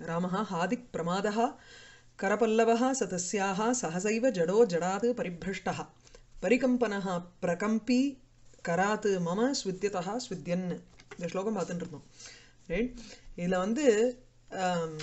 ராமः हादिक् प्रमादः करपल्लवः स तस्याः सहसैव जडो जडात् परिभ्रष्टः परिकम्पनः प्रकम्पी கராத்து மம ஸ்வித்யதா ஸ்வித்யன் இந்த ஸ்லோகம் பார்த்துட்டு இருந்தோம் ரைட் இதில் வந்து ஆம்,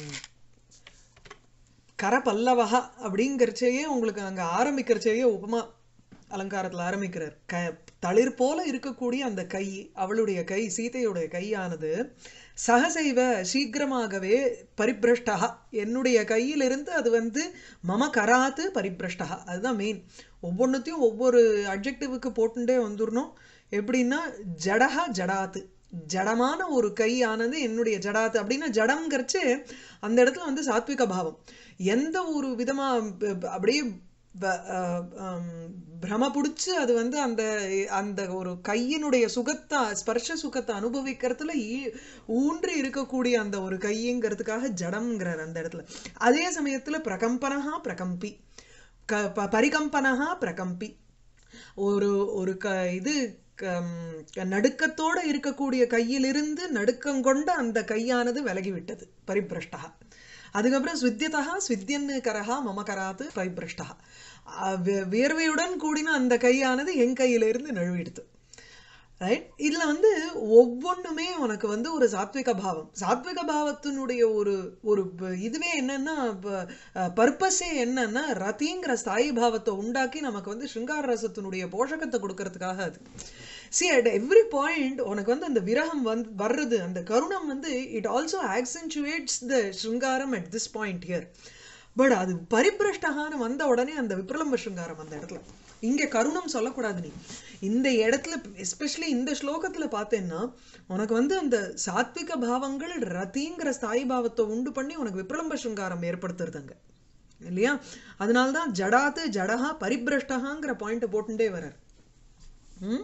கரபல்லவஹா அப்படிங்கிறச்சேயே உங்களுக்கு அங்கே ஆரம்பிக்கிறச்சேயே உபமா அலங்காரத்தில் ஆரம்பிக்கிறார் க தளிர் போல இருக்கக்கூடிய அந்த கை அவளுடைய கை சீதையுடைய கையானது சகசைவ சீக்கிரமாகவே பரிபிரஷ்டா என்னுடைய கையிலிருந்து அது வந்து மம கராத்து பரிபிரஷ்டா அதுதான் மெயின் ஒவ்வொன்றுத்தையும் ஒவ்வொரு அட்ஜெக்டிவுக்கு போட்டுட்டே வந்துடணும் எப்படின்னா ஜடஹா ஜடாத்து ஜடமான ஒரு கையானது என்னுடைய ஜடாத்து அப்படின்னா ஜடம்ங்கிறச்சு அந்த இடத்துல வந்து சாத்விக பாவம் எந்த ஒரு விதமா ப- ப- அப்படியே ப- அஹ் ஹம் பிரம பிடிச்சு அது வந்து அந்த அந்த ஒரு கையினுடைய சுகத்தை ஸ்பர்ஷ சுகத்தை அனுபவிக்கிறதுல ஈ- ஊன்றி இருக்கக்கூடிய அந்த ஒரு கைங்கிறதுக்காக ஜடம்ங்கிறார் அந்த இடத்துல அதே சமயத்துல பிரகம்பனஹா பிரகம்பி க ப- பரிகம்பனஹா பிரகம்பி ஒரு ஒரு க இது க- நடுக்கத்தோட இருக்கக்கூடிய கையிலிருந்து நடுக்கங்கொண்ட அந்த கையானது விலகிவிட்டது பரிபிரஷ்டா அதுக்கப்புறம் ஸ்வித்யதா ஸ்வித்யன்னு கரஹா மம கராத்து பரிபிரஷ்டா அஹ் வி- வியர்வையுடன் கூடின அந்த கையானது என் கையிலிருந்து நழுவிடுது ரைட் இதுல வந்து ஒவ்வொன்றுமே உனக்கு வந்து ஒரு சாத்விக பாவம் சாத்விக பாவத்தினுடைய ஒரு ஒரு ப- இதுவே என்னன்னா பர்பஸே என்னன்னா ரதிங்கிற ஸ்தாயி பாவத்தை உண்டாக்கி நமக்கு வந்து சிருங்கார ரசத்தினுடைய போஷகத்தை கொடுக்கறதுக்காக அது சி அட் எவ்ரி பாயிண்ட் உனக்கு வந்து அந்த விரகம் வந்து வர்றது அந்த கருணம் வந்து இட் ஆல்சோ ஆக்சென்சுவேட்ஸ் த சிருங்காரம் at this point here but அது பரிபிரஷ்டகான்னு வந்த உடனே அந்த விப்ரலம்ப சிருங்காரம் அந்த இடத்துல இங்க கருணம் சொல்லக்கூடாது நீ இந்த இடத்துல எஸ்பெஷலி இந்த ஸ்லோகத்துல பார்த்தேன்னா உனக்கு வந்து அந்த சாத்விக பாவங்கள் ரதிங்கிற ஸ்தாயி பாவத்தை உண்டு பண்ணி உனக்கு விப்ரலம்ப சிருங்காரம் ஏற்படுத்துறது அங்க இல்லையா அதனால்தான் ஜடாத்து ஜடஹா பரிபிரஷ்டகாங்கிற பாயிண்ட்டை போட்டுட்டே வர்றார் ம்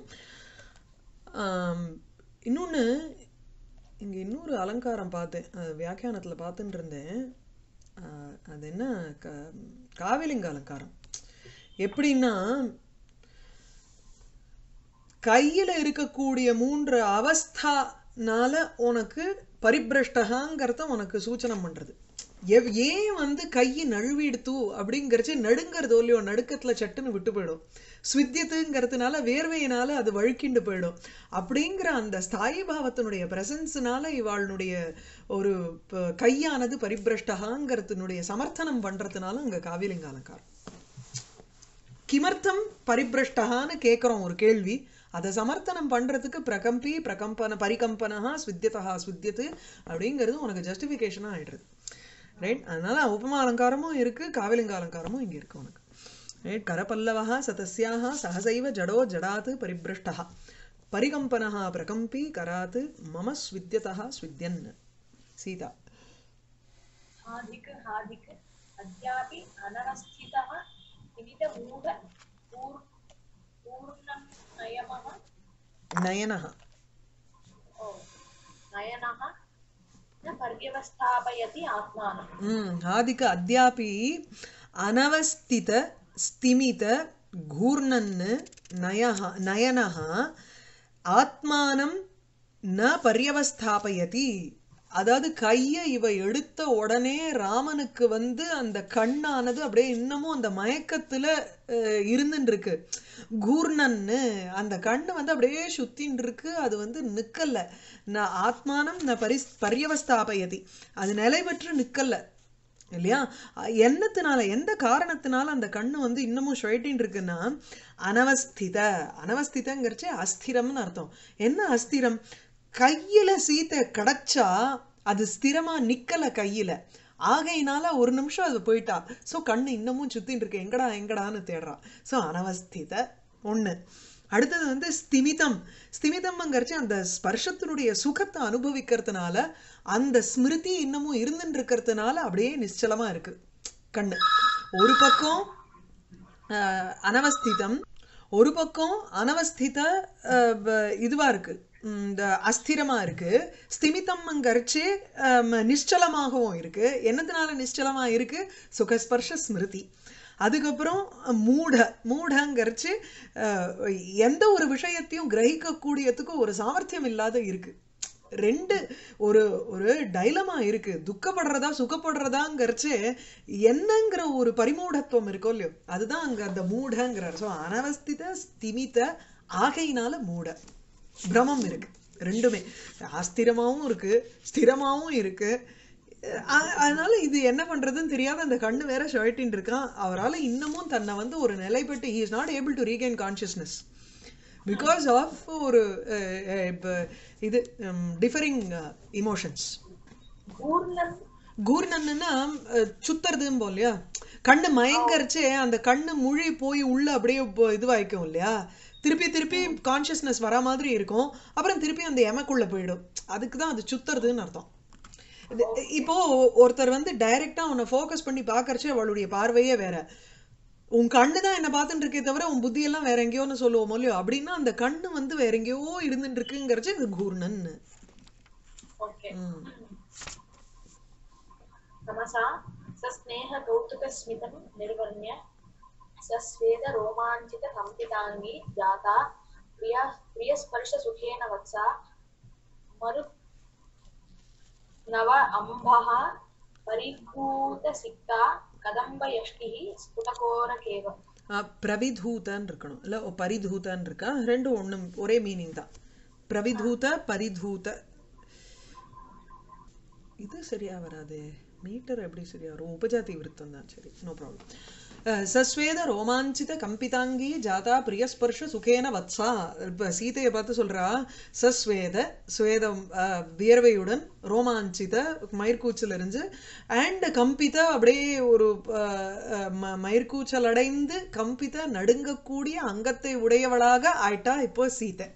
ஆம், இன்னொன்னு இங்க இன்னொரு அலங்காரம் பார்த்தேன் அது வியாக்கியானத்துல பார்த்துட்டு இருந்தேன் ஆ, அது என்ன க காவிலிங்க அலங்காரம் எப்படின்னா கையில இருக்கக்கூடிய மூன்று அவஸ்தானால உனக்கு பரிபிரஷ்டகாங்கிறத உனக்கு சூச்சனம் பண்றது எவ் ஏன் வந்து கை நழுவிடுத்து அப்படிங்கிறச்சு நடுங்கிறது இல்லையோ நடுக்கத்துல சட்டுன்னு விட்டு போயிடும் ஸ்வித்தியத்துங்கிறதுனால வேர்வையினால அது வழுக்கிண்டு போயிடும் அப்படிங்கிற அந்த ஸ்தாயி பாவத்தினுடைய பிரசன்ஸ்னால இவாளுடைய ஒரு ப- கையானது பரிபிரஷ்டகாங்கிறதுனுடைய சமர்த்தனம் பண்றதுனால அங்க காவிலிங்க அலங்காரம் கிமர்த்தம் பரிபிரஷ்டகான்னு கேட்குறோம் ஒரு கேள்வி அதை சமர்த்தனம் பண்றதுக்கு பிரகம்பி பிரகம்பன பரிகம்பனஹா ஸ்வித்யதா ஸ்வித்யத்து அப்படிங்கிறது உனக்கு ஜஸ்டிஃபிகேஷனா ஆயிடுறது ரைட் அதனால உபமா அலங்காரமும் இருக்கு காவிலிங்க அலங்காரமும் இங்க இருக்கு உனக்கு ரைட் கரபல்லவः சதஸ்யாः सहसैव ஜடோ ஜடாத் பரிபிருஷ்டः பரிகம்பனः பிரகம்பி கராத் மம ஸ்வித்யதः ஸ்வித்யன் சீதா हाधिक हाधिक अद्यापि अनवस्थितः विविधमूढ पूर् पूर्णनयमः நயனः ओ, नयनः न पर्यवस्थापयति आत्मानम् ம் ஆதிக்க அத்யாபி அனவஸ்தித ஸ்திமித கூர்ணன்னு நயஹ நயனஹ ஆத்மானம் ந பர்யவஸ்தாபயதி அதாவது கையை இவ எடுத்த உடனே ராமனுக்கு வந்து அந்த கண்ணானது அப்படியே இன்னமும் அந்த மயக்கத்துல அஹ், இருந்துட்டு இருக்கு கூர்ணன்னு அந்த கண்ணு வந்து அப்படியே சுத்தின்னு இருக்கு அது வந்து நிக்கல ந ஆத்மானம் ந பரிஸ் பர்யவஸ்தாபயதி அது நிலை பெற்று நிக்கல இல்லையா அ- என்னத்தினால எந்த காரணத்தினால அந்த கண்ணு வந்து இன்னமும் ஷொயட்டின் இருக்குன்னா அனவஸ்தித அனவஸ்திதங்கிறச்சே அஸ்திரம்னு அர்த்தம் என்ன அஸ்திரம் கையில சீத்தை கிடைச்சா அது ஸ்திரமா நிக்கல கையில ஆகையினால ஒரு நிமிஷம் அது போயிட்டா சோ கண்ணு இன்னமும் சுத்தின்னு இருக்கு எங்கடா எங்கடான்னு தேடுறா சோ அனவஸ்தித ஒண்ணு அடுத்தது வந்து ஸ்திமிதம் ஸ்திமிதம்ங்கிறச்சு அந்த ஸ்பர்ஷத்தினுடைய சுகத்தை அனுபவிக்கிறதுனால அந்த ஸ்மிருதி இன்னமும் இருந்துட்டு இருக்கிறதுனால அப்படியே நிശ്ചலமா இருக்கு கண்ணு ஒரு பக்கம் ஆஹ், அனவஸ்திதம் ஒரு பக்கம் அனவஸ்தித ஆஹ், வ- இதுவா இருக்கு உம், இந்த அஸ்திரமா இருக்கு ஸ்திமிதம்ங்கிறச்சு ஆம், நிശ്ചலமாகவும் இருக்கு என்னத்தினால நிശ്ചலமா இருக்கு சுகஸ்பர்ஷ ஸ்மிருதி அதுக்கப்புறம் மூட மூடங்கிறச்சு அஹ், எந்த ஒரு விஷயத்தையும் கிரகிக்கக்கூடியதுக்கு ஒரு சாமர்த்தியம் இல்லாத இருக்கு ரெண்டு ஒரு ஒரு டைலமா இருக்கு துக்கப்படுறதா சுகப்படுறதாங்கிறச்சே என்னங்கிற ஒரு பரிமூடத்துவம் இருக்கோ இல்லையோ அதுதான் அங்க அந்த மூடங்கிறார் ஸோ அனவஸ்தித ஸ்திமித ஆகையினால மூட பிரமம் இருக்கு ரெண்டுமே அஸ்திரமாவும் இருக்கு ஸ்திரமாவும் இருக்கு அ- அதனால இது என்ன பண்றதுன்னு தெரியாத அந்த கண்ணு வேற ஷர்ட்டின் இருக்கான் அவரால இன்னமும் தன்னை வந்து ஒரு நிலைப்பட்டு he is not able to regain consciousness because of ஒரு அஹ், அஹ், இப்ப இது டிஃபரிங் இமோஷன்ஸ் ஊர்லன் கூர்ணன்னா அஹ், சுத்துறதும் போல் இல்லையா கண்ணு மயங்கரிச்சே அந்த கண்ணு முழி போய் உள்ள அப்படியே இப்போ இதுவாய்க்கும் இல்லையா திருப்பி திருப்பி கான்ஷியஸ்னஸ் வர மாதிரி இருக்கும் அப்புறம் திருப்பி அந்த எமக்குள்ள போயிடும் அதுக்கு தான் அது சுத்துறதுன்னு அர்த்தம் இது- இப்போ ஒருத்தர் வந்து டைரக்டா உன்னை ஃபோக்கஸ் பண்ணி பார்க்கறச்சே அவளுடைய பார்வையே வேற உன் கண்ணு தான் என்ன பார்த்துட்டு இருக்கே தவிர உன் புத்தி எல்லாம் வேற எங்கேயோன்னு சொல்லுவோம் இல்லையோ அப்படின்னா அந்த கண்ணு வந்து வேற எங்கேயோ இருந்துட்டு இருக்குங்கிறச்சு இது கூர்ணன்னு ஓகே ம். तमसा सस्नेहकौतुकस्मितं निर्वर्ण्य सस्वेद रोमाञ्चितकम्पिताङ्गी जाता प्रिया प्रियस्पर्शसुखेन वत्सा मरु नव अम्भः परिभूतसिक्ता कदम्बयष्टिः स्फुटकोरकेव அஹ், பிரவிதூதன்னு இருக்கணும் இல்ல ஓ, பரிதூதன்னு இருக்கா ரெண்டும் ஒண்ணும் ஒரே மீனிங் தான் பிரவிதூத பரிதூத இது சரியா வராது மீட்டர் எப்படி சரியா வரும் உபஜாதி விருத்தம் தான் சரி நோ ப்ராப்ளம் சஸ்வேத ரோமாஞ்சித கம்பிதாங்கி ஜாதா பிரியஸ்பர்ஷ சுகேன வத்சா இப்ப சீதையை பார்த்து சொல்றா சஸ்வேத ஸ்வேதம் அஹ், வியர்வையுடன் ரோமாஞ்சித மயிர்கூச்சல் இருந்து அண்ட் கம்பித அப்படியே ஒரு அஹ், அஹ், ம- மயிர்கூச்சல் அடைந்து கம்பித நடுங்கக்கூடிய அங்கத்தை உடையவளாக ஆயிட்டா இப்போ சீதை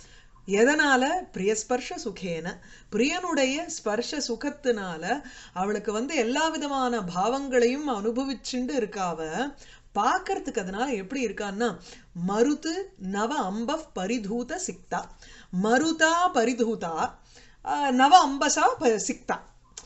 எதனால பிரியஸ்பர்ஷ சுகேன பிரியனுடைய ஸ்பர்ஷ சுகத்தினால அவளுக்கு வந்து எல்லா விதமான பாவங்களையும் அனுபவிச்சுண்டு இருக்காவ பார்க்கறதுக்கு அதனால எப்படி இருக்கான்னா மருது நவ அம்ப பரிதூத சிக்தா மருதா பரிதூதா ஆஹ், நவ அம்பசா ப- சிக்தா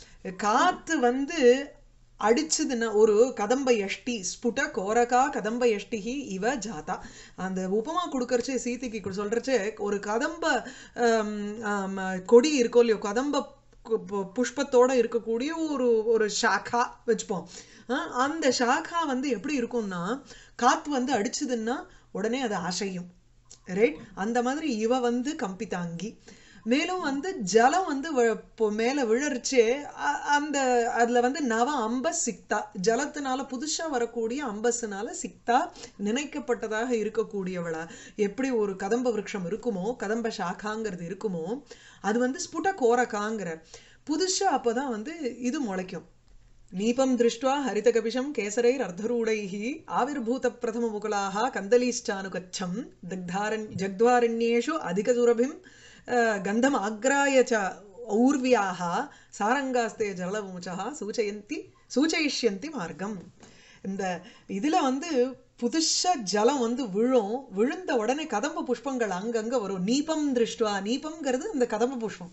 காத்து வந்து அடிச்சதுன்னா ஒரு கதம்ப யஷ்டி ஸ்புட கோரகா கதம்ப யஷ்டிஹி இவ ஜாதா அந்த உபமா கொடுக்கறச்சே சீதைக்கு கு- சொல்றச்சே ஒரு கதம்ப ஆம், ஆம், கொடி இருக்கோ இல்லையோ கதம்ப கு- பு- புஷ்பத்தோட இருக்கக்கூடிய ஒரு ஒரு ஷாக்கா வச்சுப்போம் ஆ, அந்த ஷாக்கா வந்து எப்படி இருக்கும்னா காத்து வந்து அடிச்சதுன்னா உடனே அது அசையும் ரைட் அந்த மாதிரி இவ வந்து கம்பித்தாங்கி மேலும் வந்து ஜலம் வந்து வ- இப்போ மேல விழறிச்சே அ- அந்த அதுல வந்து நவ அம்பஸ் சிக்தா ஜலத்தினால புதுசா வரக்கூடிய அம்பஸ்னால சிக்தா நினைக்கப்பட்டதாக இருக்கக்கூடியவளா எப்படி ஒரு கதம்ப விருட்சம் இருக்குமோ கதம்ப சாக்காங்கிறது இருக்குமோ அது வந்து ஸ்புட கோரகாங்கிற புதுசா அப்பதான் வந்து இது முளைக்கும் நீபம் திருஷ்டுவா ஹரிதகபிஷம் கேசரைர் அர்த்தரூடைः ஆவிர்भूतप्रथममुकुलाः कन्दलीश्चानुगच्छम् दग्धारण् जग्ध्वारण्येषु अधिकदुरभिं गन्धम् आग्राय च ஊர்வியாக சாரங்காஸ்தே ஜலவமுச்சா சூச்சயந்தி சூச்சயிஷ்யந்தி மார்க்கம் இந்த இதுல வந்து புதுசா ஜலம் வந்து விழும் விழுந்த உடனே கதம்ப புஷ்பங்கள் அங்கங்க வரும் நீபம் திருஷ்டுவா நீபம்ங்கிறது அந்த கதம்ப புஷ்பம்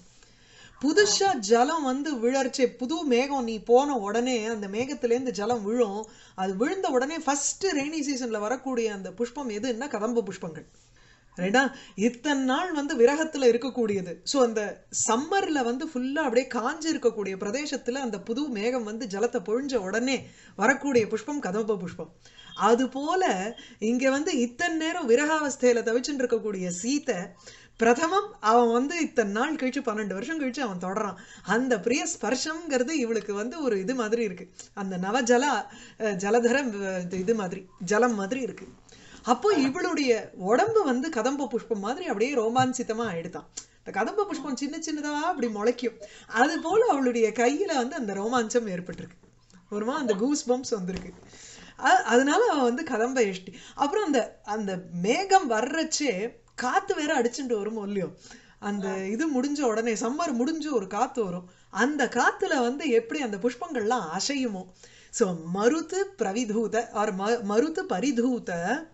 புதுசா ஜலம் வந்து விழர்ச்சே புது மேகம் நீ போன உடனே அந்த மேகத்திலேருந்து ஜலம் விழும் அது விழுந்த உடனே ஃபர்ஸ்ட் ரெய்னி சீசன்ல வரக்கூடிய அந்த புஷ்பம் எதுன்னா கதம்ப புஷ்பங்கள் ரைட்டா இத்தனை நாள் வந்து விரகத்துல இருக்கக்கூடியது ஸோ அந்த சம்மர்ல வந்து ஃபுல்லா அப்படியே காஞ்சு இருக்கக்கூடிய பிரதேசத்துல அந்த புது மேகம் வந்து ஜலத்தை பொழிஞ்ச உடனே வரக்கூடிய புஷ்பம் கதம்ப புஷ்பம் அது போல இங்க வந்து இத்தனை நேரம் விரகாவஸ்தையில தவிச்சுட்டு இருக்கக்கூடிய சீத்தை பிரதமம் அவன் வந்து இத்தனை நாள் கழிச்சு பன்னெண்டு வருஷம் கழிச்சு அவன் தொடறான் அந்த பிரிய ஸ்பர்ஷம்ங்கிறது இவளுக்கு வந்து ஒரு இது மாதிரி இருக்கு அந்த நவஜல அஹ், ஜலதர அஹ், இது மாதிரி ஜலம் மாதிரி இருக்கு அப்போ இவளுடைய உடம்பு வந்து கதம்ப புஷ்பம் மாதிரி அப்படியே ரோமாஞ்சிதமா ஆயிடுதான் இந்த கதம்ப புஷ்பம் சின்ன சின்னதா அப்படி முளைக்கும் அது போல அவளுடைய கையில வந்து அந்த ரோமாஞ்சம் ஏற்பட்டிருக்கு ஒருமா அந்த கூஸ் பம்ப்ஸ் வந்திருக்கு அ- அதனால அவன் வந்து கதம்ப எஷ்டி அப்புறம் அந்த அந்த மேகம் வர்றச்சே காத்து வேற அடிச்சுட்டு வருமோ இல்லையோ அந்த இது முடிஞ்ச உடனே சம்மர் முடிஞ்சு ஒரு காத்து வரும் அந்த காத்துல வந்து எப்படி அந்த புஷ்பங்கள்லாம் அசையுமோ சோ மருத்து பிரவிதூத ஆர் மருத்து பரிதூத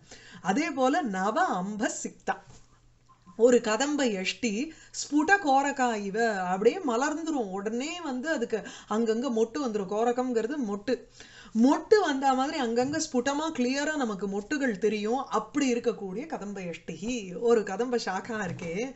அதே போல நவ அம்ப சிக்தா ஒரு கதம்ப எஷ்டி ஸ்புட கோரக்கா இவ அப்படியே மலர்ந்துரும் உடனே வந்து அதுக்கு அங்கங்க மொட்டு வந்துரும் கோரக்கம்ங்கிறது மொட்டு மொட்டு வந்த மாதிரி அங்கங்க ஸ்புடமா கிளியரா நமக்கு மொட்டுகள் தெரியும் அப்படி இருக்கக்கூடிய கதம்ப எஷ்டிகி ஒரு கதம்ப சாக்கா இருக்கே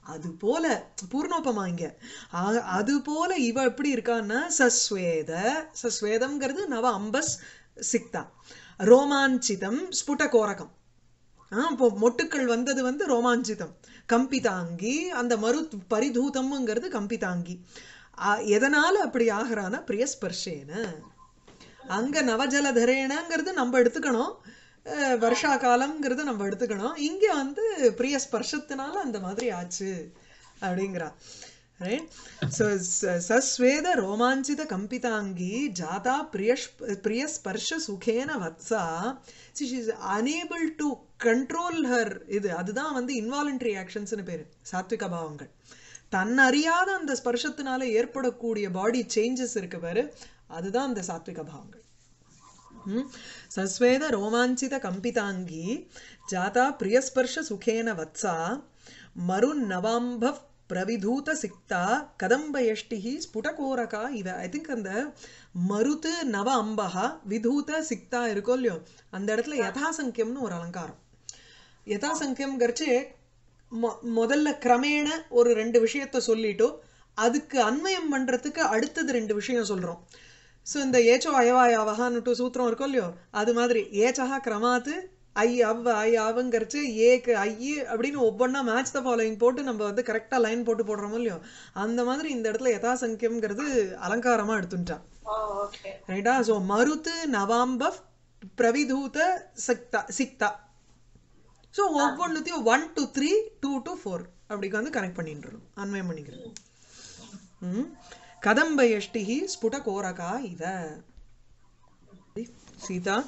அது போல பூர்ணோபமா இங்க ஆ- அது போல இவ எப்படி இருக்கான்னா சஸ்வேத சஸ்வேதம்ங்கிறது நவ அம்பஸ் சிக்தா ரோமாஞ்சிதம் ஸ்புடகோரகம் ஆ, இப்போ மொட்டுக்கள் வந்தது வந்து ரோமாஞ்சிதம் கம்பிதாங்கி அந்த மரு பரிதூதம்ங்கிறது கம்பிதாங்கி ஆ, எதனால அப்படி ஆகிறானா பிரியஸ்பர்ஷேன அங்க நவஜலதரேனங்கிறது நம்ம எடுத்துக்கணும் அஹ், வருஷா காலம்ங்கிறது நம்ம எடுத்துக்கணும் இங்க வந்து பிரிய ஸ்பர்ஷத்தினால அந்த மாதிரி ஆச்சு அப்படிங்கிறா ரைட் ஸோ சஸ்வேத ரோமாஞ்சித கம்பிதாங்கி ஜாதா பிரிய பிரிய ஸ்பர்ஷ சுகேன வத்சா she is unable to control her இது அதுதான் வந்து இன்வாலண்டரி ஆக்ஷன்ஸ்னு பேரு சாத்விக பாவங்கள் தன்னறியாத அந்த ஸ்பர்ஷத்தினால ஏற்படக்கூடிய பாடி சேஞ்சஸ் இருக்கு பாரு அதுதான் அந்த சாத்விக பாவங்கள் ம்? சஸ்வேத ரோமாஞ்சித கம்பிதாங்கி ஜாதா பிரியஸ்பர்ஷ சுகேன வத்சா மருன் நவாம்ப பிரவிதூத சிக்தா கதம்பயஷ்டிஹி ஸ்புடகோரகா இவ ஐ திங்க் அந்த மருத்து நவ அம்பகா விதூத சிக்தா இருக்கோ இல்லையோ அந்த இடத்துல யதாசங்கியம்னு ஒரு அலங்காரம் யதாசங்கியம்ங்கிறச்சு மொ முதல்ல கிரமேண ஒரு ரெண்டு விஷயத்த சொல்லிட்டோ அதுக்கு அன்வயம் பண்றதுக்கு அடுத்தது ரெண்டு விஷயம் சொல்றோம் ஸோ இந்த ஏச்சோ அயவாயாவகான்னுட்டு சூத்திரம் இருக்கும் இல்லையோ அது மாதிரி ஏச்சகா கிரமாத்து ஐ அவ் ஐ அவங்கிறச்சு ஏக்கு ஐ அப்படின்னு ஒவ்வொன்றா மேட்ச் த ஃபாலோயிங் போட்டு நம்ம வந்து கரெக்டாக லைன் போட்டு போடுறோமோ இல்லையோ அந்த மாதிரி இந்த இடத்துல யதாசங்கியம்ங்கிறது அலங்காரமா எடுத்துட்டான் ஓ ஓகே ரைட்டா ஸோ மருத்து நவாம்ப பிரவிதூத சிக்தா சிக்தா ஸோ ஒவ்வொன்றுத்தையும் one to three two to four அப்படி வந்து கனெக்ட் பண்ணிட்டுரும் அன்வயம் பண்ணிக்கிறது ம் கதம்பயஷ்டிஹி ஸ்புடகோரகா இவ சீதா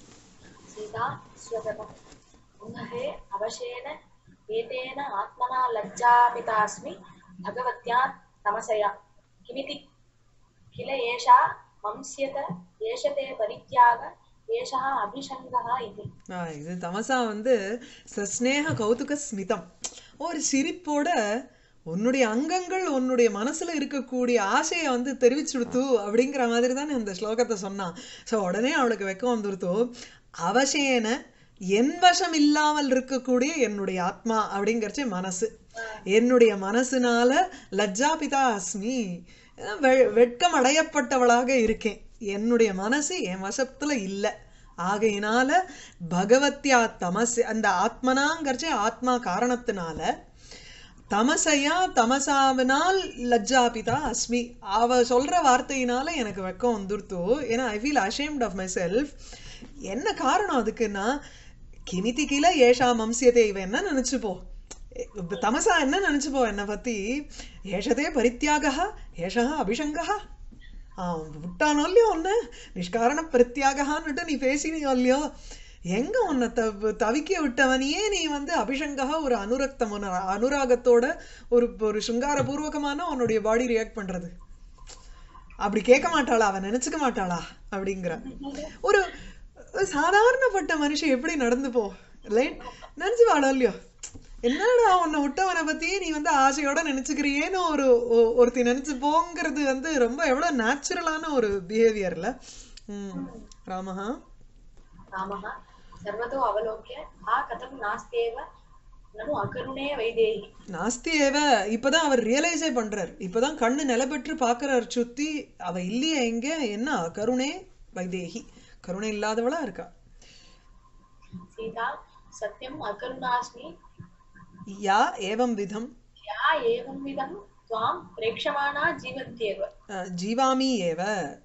सीता स्वगतम् उन्नहे अवशेन एतेन आत्मना लज्जापितास्मि भगवत्या तमसया किमिति किल एषा मंस्यत एष ते परित्याग एषः अभिषङ्गः इति ஆ, இது தமசா வந்து சஸ்நேக கௌதுக ஸ்மிதம் ஒரு சிரிப்போட உன்னுடைய அங்கங்கள் உன்னுடைய மனசுல இருக்கக்கூடிய ஆசையை வந்து தெரிவிச்சுடுத்து அப்படிங்கிற மாதிரி தானே அந்த ஸ்லோகத்தை சொன்னான் ஸோ உடனே அவளுக்கு வெக்கம் வந்துருத்தோ அவசேன என் வசம் இல்லாமல் இருக்கக்கூடிய என்னுடைய ஆத்மா அப்படிங்கிறச்சு மனசு என்னுடைய மனசுனால லஜ்ஜாபிதா அஸ்மி வெ- வெட்கம் அடையப்பட்டவளாக இருக்கேன் என்னுடைய மனசு என் வசத்துல இல்லை ஆகையினால பகவத்யா தமஸ் அந்த ஆத்மனாங்கிறச்சே ஆத்மா காரணத்தினால தமசையா தமசாவினால் லஜ்ஜாபிதா அஸ்மி அவ சொல்ற வார்த்தையினால எனக்கு வெக்கம் வந்துருத்தோ ஏன்னா I feel ashamed of myself என்ன காரணம் அதுக்குன்னா கிமிதி கில ஏஷா மம்சியத்தை இவ என்ன நினைச்சுப்போ இப்ப தமசா என்ன நினைச்சுப்போ என்னை பத்தி ஏஷதே பரித்தியாகா ஏஷா அபிஷங்கா அவன் விட்டானோ இல்லையோ ஒன்று நிஷ்காரண பிரத்யாகான்னுட்டு நீ பேசினியோ இல்லையோ எங்க உன்னை தவ தவிக்க விட்டவனையே நீ வந்து அபிஷங்கா ஒரு அனுரக்தம் ஒரு அனுராகத்தோட ஒரு ஒரு சிங்காரபூர்வகமான உன்னுடைய பாடி ரியாக்ட் பண்றது அப்படி கேட்க மாட்டாளா அவன் நினைச்சுக்க மாட்டாளா அப்படிங்கிற ஒரு ஒரு சாதாரணப்பட்ட மனுஷன் எப்படி நடந்து போ லைட் நினைச்சு வாடோ இல்லையோ என்னடா உன்னை விட்டவனை பத்தி நீ வந்து ஆசையோட நினைச்சுக்கிறியேன்னு ஒரு ஒ- ஒருத்தி நினைச்சு போங்கிறது வந்து ரொம்ப எவ்வளவு நேச்சுரலான ஒரு பிஹேவியர்ல ம் ராமஹா रामः सर्वतो अवलोक्य हा कथं नास्त्येव ननु अकरुणे वैदेही நாஸ்தி ஏவ இப்பதான் அவர் ரியலைஸே பண்றார் இப்பதான் கண்ணு நிலப்பெற்று பார்க்கறார் சுத்தி அவ இல்லையே எங்க என்ன கருணே வைதேகி கருணை இல்லாதவளா இருக்கா सीता सत्यम् अकरुणास्मि யா ஏவம் விதம் या एवंविधं त्वां प्रेक्षमाणा जीवन्त्येव அஹ், ஜீவாமி ஏவ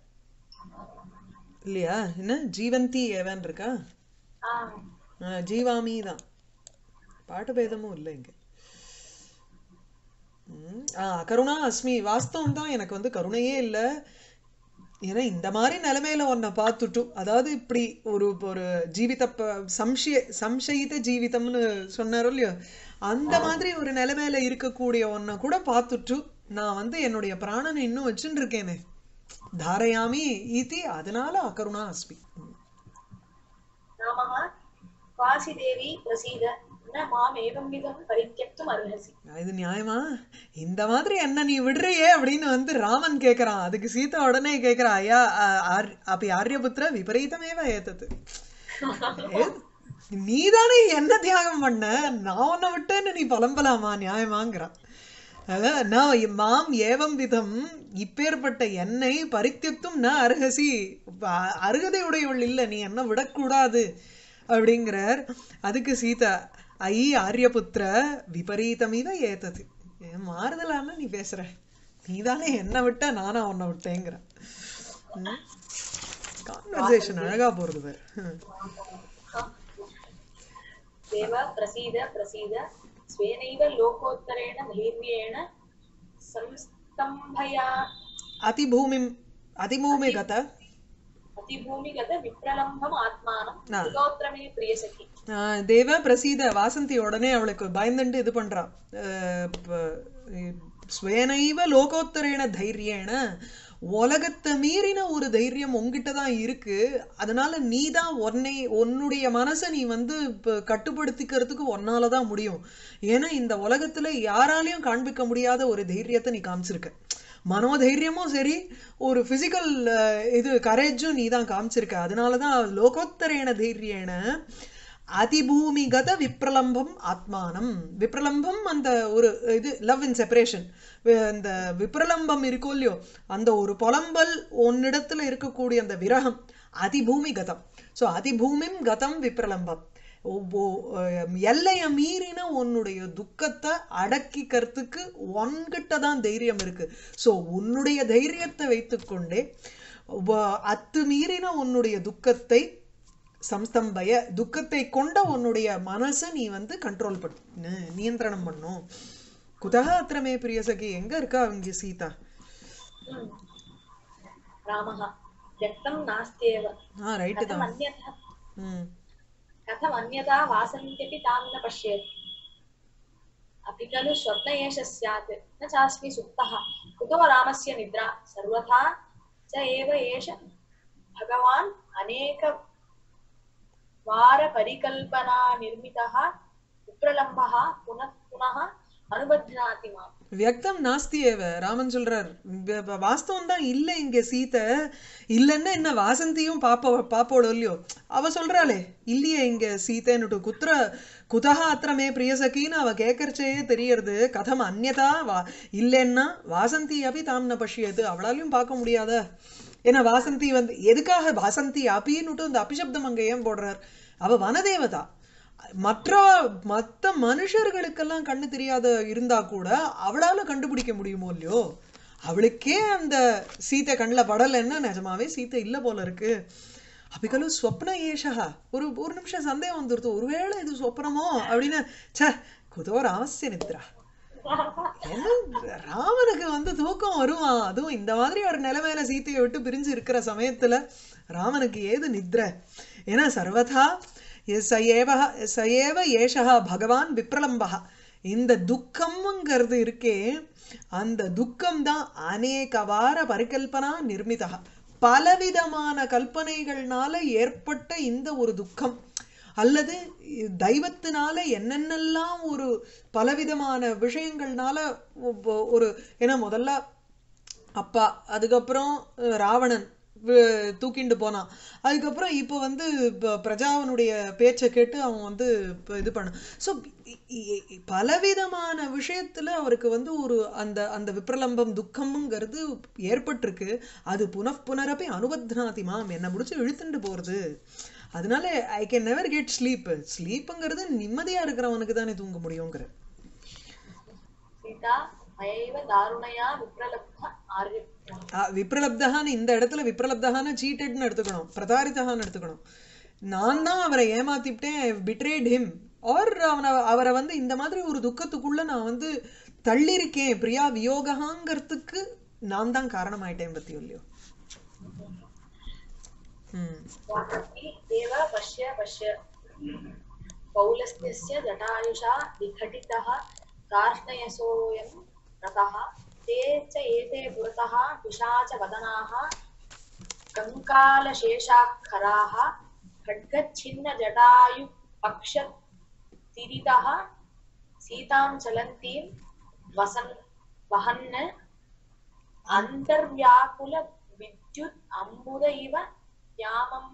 இல்லையா என்ன ஜீவந்தி ஏவன் இருக்கா आ அஹ், ஜீவாமி தான் பாட்டு பேதமும் இல்லை இங்க ம், ஆ கருணா அஸ்மி வாஸ்தவம் தான் எனக்கு வந்து கருணையே இல்லை ஏன்னா இந்த மாதிரி நிலைமையில உன்னை பார்த்துட்டு அதாவது இப்படி ஒரு ஒரு ஜீவித ப- சம்சய சம்சயித ஜீவிதம்னு சொன்னாரோ இல்லையோ அந்த மாதிரி ஒரு நிலைமையில இருக்கக்கூடிய உன்னை கூட பார்த்துட்டு நான் வந்து என்னுடைய பிராணனை இன்னும் வச்சுட்டு இருக்கேனே தாரயாமி ஈதி அதனால அகருணா அஸ்மி रामः क्वासि देवी प्रसीद न माम् एवंविधं परित्यक्तुम् अर्हसि இது நியாயமா இந்த மாதிரி என்ன நீ விடுறியே அப்படின்னு வந்து ராமன் கேக்குறான் அதுக்கு சீதா உடனே கேக்குறா ஐயா அ- ஆர்- அப்படி ஆரியபுத்திர விபரீதமேவ ஏத்தது நீதானே என்ன தியாகம் பண்ண நான் உன்னை விட்டேன்னு நீ புலம்பலாமா நியாயமாங்கிறான் அதான் நான் மாம் ஏவம் விதம் இப்பேற்பட்ட என்னை பரித்தியத்தும் ந அருகசி அ- அருகதை உடையவள் இல்லை நீ என்ன விடக்கூடாது அப்படிங்கிறார் அதுக்கு சீதா ஐ ஆரியபுத்திர விபரீதமிவ ஏத்தது ஏன் மாறுதலான நீ பேசுற நீதானே என்ன விட்ட நானா உன்னை விட்டேங்கிற கான்வர்சேஷன் அழகா போறது பாரு ம். देव प्रसीद प्रसीद स्वेनैव लोकोत्तरेण धैर्येण संस्तम्भया அதிபூமிம் அதிபூமி கத अतिभूमिगत विप्रलम्भम् आत्मानं ஆ. लोकोत्तरमे प्रियसखि ஆஹ் தேவ பிரசீத வாசந்தி உடனே அவளுக்கு பயந்துண்டு இது பண்றா ஆஹ் ப- ஸ்வேனைவ லோகோத்தரேன தைரியேன உலகத்தை மீறின ஒரு தைரியம் உங்ககிட்ட தான் இருக்கு அதனால நீ தான் உன்னை உன்னுடைய மனசை நீ வந்து இப்ப கட்டுப்படுத்திக்கிறதுக்கு உன்னால தான் முடியும் ஏன்னா இந்த உலகத்துல யாராலையும் காண்பிக்க முடியாத ஒரு தைரியத்தை நீ காமிச்சிருக்க மனோதைரியமும் சரி ஒரு பிசிக்கல் இது கரேஜும் நீ தான் காமிச்சிருக்க அதனால தான் லோகோத்தரேன தைரியேன அதிபூமிகத விப்ரலம்பம் ஆத்மானம் விப்ரலம்பம் அந்த ஒரு இது லவ் இன் செப்பரேஷன் அந்த விப்ரலம்பம் இருக்கோ இல்லையோ அந்த ஒரு புலம்பல் உன்னிடத்துல இருக்கக்கூடிய அந்த விரகம் அதிபூமிகதம் ஸோ அதிபூமிம் கதம் விப்ரலம்பம் எல்லைய மீறின உன்னுடைய துக்கத்தை அடக்கிக்கிறதுக்கு உன்கிட்ட தான் தைரியம் இருக்கு ஸோ உன்னுடைய தைரியத்தை வைத்துக்கொண்டே வ- அத்து மீறின உன்னுடைய துக்கத்தை சம்ஸ்தம்பய துக்கத்தை கொண்ட உன்னுடைய மனசை நீ வந்து கண்ட்ரோல் பண்ணு நியந்திரணம் பண்ணும் குதக அத்திரமே பிரியசகி எங்க இருக்கா அவங்க சீதா रामः व्यक्तं नास्त्येव ஆ ரைட்டு தான் कथमन्यथा ம் कथमन्यथा वासन्त्यपि तां न पश्येत् अपि खलु स्वप्न एष स्यात् न चास्मि सुप्तः कुतो रामस्य निद्रा सर्वथा च एव एष भगवान् अनेक वारपरिकल्पना निर्मितः विप्रलम्बः पुनः पुनः अनुबध्नाति माम् வியக்தம் நாஸ்தி ஏவ ராமன் சொல்றார் வ- வ- வாஸ்தவம் தான் இல்லை இங்க சீதை இல்லைன்னா என்ன வாசந்தியும் பாப்ப பாப்போட இல்லையோ அவ சொல்றாளே இல்லையே இங்க சீதைன்னுட்டு குத்திர குதகா அத்திரமே பிரியசகின்னு அவ கேட்கறச்சே தெரியறது கதம் அந்நதா வா இல்லைன்னா வாசந்தி அபி தாம் ந பஷ்யது அவளாலையும் பார்க்க முடியாத ஏன்னா வாசந்தி வந்து எதுக்காக வாசந்தி அபின்னுட்டு இந்த அபிசப்தம் அங்க ஏன் போடுறார் அவ வனதேவதா மற்ற மற்ற மனுஷர்களுக்கெல்லாம் கண்ணு தெரியாத இருந்தா கூட அவளால கண்டுபிடிக்க முடியுமோ இல்லையோ அவளுக்கே அந்த சீத்தை கண்ணில் படலைன்னா நிஜமாவே சீத்தை இல்லை போல இருக்கு அபிகலு ஸ்வப்ன ஏஷா ஒரு ஒரு நிமிஷம் சந்தேகம் வந்துருது ஒருவேளை இது சொப்னமோ அப்படின்னு ச்சே குதோ ராமஸ்ய நித்ரா என்ன ராமனுக்கு வந்து தூக்கம் வருவான் அதுவும் இந்த மாதிரி ஒரு நிலைமையில சீத்தையை விட்டு பிரிஞ்சு இருக்கிற சமயத்துல ராமனுக்கு ஏது நித்ர ஏன்னா சர்வதா ச ஏவ ச ஏவ ஏஷா பகவான் விப்ரலம்பா இந்த துக்கம்ங்கிறது இருக்கே அந்த துக்கம் தான் அநேகவார பரிகல்பனா நிர்மிதா பலவிதமான கல்பனைகள்னால ஏற்பட்ட இந்த ஒரு துக்கம் அல்லது தெய்வத்தினால என்னென்னலாம் ஒரு பலவிதமான விஷயங்கள்னால ஒ- ஒரு ஏன்னா முதல்ல அப்பா அதுக்கப்புறம் அஹ், ராவணன் வி- தூக்கிண்டு போனான் அதுக்கப்புறம் இப்போ வந்து ப- பிரஜாவனுடைய பேச்சை கேட்டு அவன் வந்து இப்போ இது பண்ண ஸோ பலவிதமான விஷயத்துல அவருக்கு வந்து ஒரு அந்த அந்த விப்ரலம்பம் துக்கம்ங்கிறது ஏற்பட்டிருக்கு அது புனః புனரப்பி அனுபத்னாதி மாம் என்னை முடிச்சு இழுத்துண்டு போறது அதனால I can never get sleep ஸ்லீப்புங்கிறது நிம்மதியா இருக்கிறவனுக்கு தானே தூங்க முடியுங்கிற सीता मयैव दारुणया विप्रलब्ध आर्य ஆ, விப்ரலப்தகான்னு இந்த இடத்துல விப்ரலப்தகான்னு சீட்டட்னு எடுத்துக்கணும் பிரதாரிதகான்னு எடுத்துக்கணும் நான் தான் அவரை ஏமாத்திவிட்டேன் பிட்ரேட் ஹிம் ஆர் அவனை அவரை வந்து இந்த மாதிரி ஒரு துக்கத்துக்குள்ள நான் வந்து தள்ளியிருக்கேன் பிரியா வியோகங்கிறதுக்கு நான் தான் காரணமாயிட்டேன் பத்தி இல்லையோ ம் वासन्ति देव पश्य पश्य पौलस्त्यस्य जटायुषा विघटितः कार्ष्णयसोऽयं रथः ते च एते पुरतः पिशाचवदनाः कङ्कालशेषाक्षराः खड्गच्छिन्नजटायुपक्षतिरितः सीतां चलन्तीं वसन् वहन् अन्तर्व्याकुलविद्युत् अम्बुद इव यामं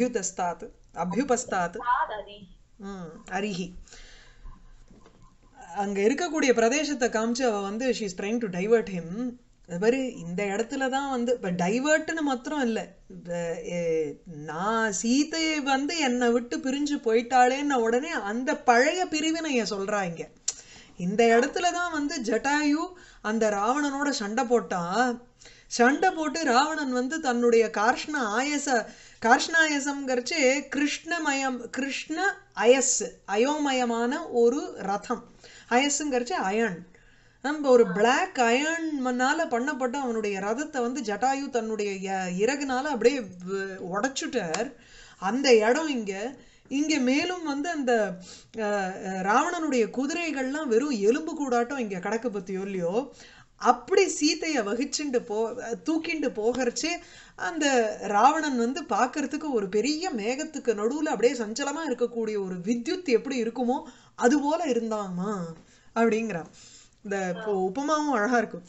அபியுதஸ்தாத் அபியுபஸ்தாத் तादधि ம் அரிஹி அங்க இருக்கக்கூடிய பிரதேசத்தை காமிச்சு அவ வந்து she is trying to divert him அது மாதிரி இந்த இடத்துல தான் வந்து இப்போ டைவர்ட்னு மாத்திரம் இல்லை நான் சீதையை வந்து என்னை விட்டு பிரிஞ்சு போயிட்டாளேன்ன உடனே அந்த பழைய பிரிவினைய சொல்றா இங்க இந்த இடத்துல தான் வந்து ஜட்டாயு அந்த ராவணனோட சண்டை போட்டா சண்டை போட்டு ராவணன் வந்து தன்னுடைய கார்ஷ்ண ஆயச கார்ஷ்ணாயசம்ங்கிறச்சு கிருஷ்ணமயம் கிருஷ்ண அயஸ் அயோமயமான ஒரு ரதம் அயஸ்ங்கிறச்சு அயன் நம்ம ஒரு பிளாக் அயன்மனால பண்ணப்பட்ட அவனுடைய ரதத்தை வந்து ஜட்டாயு தன்னுடைய ய- இறகுனால அப்படியே வ- உடைச்சுட்டார் அந்த இடம் இங்க இங்க மேலும் வந்து அந்த அஹ், அஹ், ராவணனுடைய குதிரைகள்லாம் வெறும் எலும்பு கூடாட்டம் இங்க கடக்கு பத்தியோ இல்லையோ அப்படி சீதைய வகிச்சுண்டு போ தூக்கிண்டு போகிறச்சே அந்த ராவணன் வந்து பார்க்கறதுக்கு ஒரு பெரிய மேகத்துக்கு நடுவுல அப்படியே சஞ்சலமா இருக்கக்கூடிய ஒரு வித்யுத் எப்படி இருக்குமோ அது போல இருந்தாமா அப்படிங்கிறான் இந்த இப்போ உபமாவும் அழகா இருக்கும்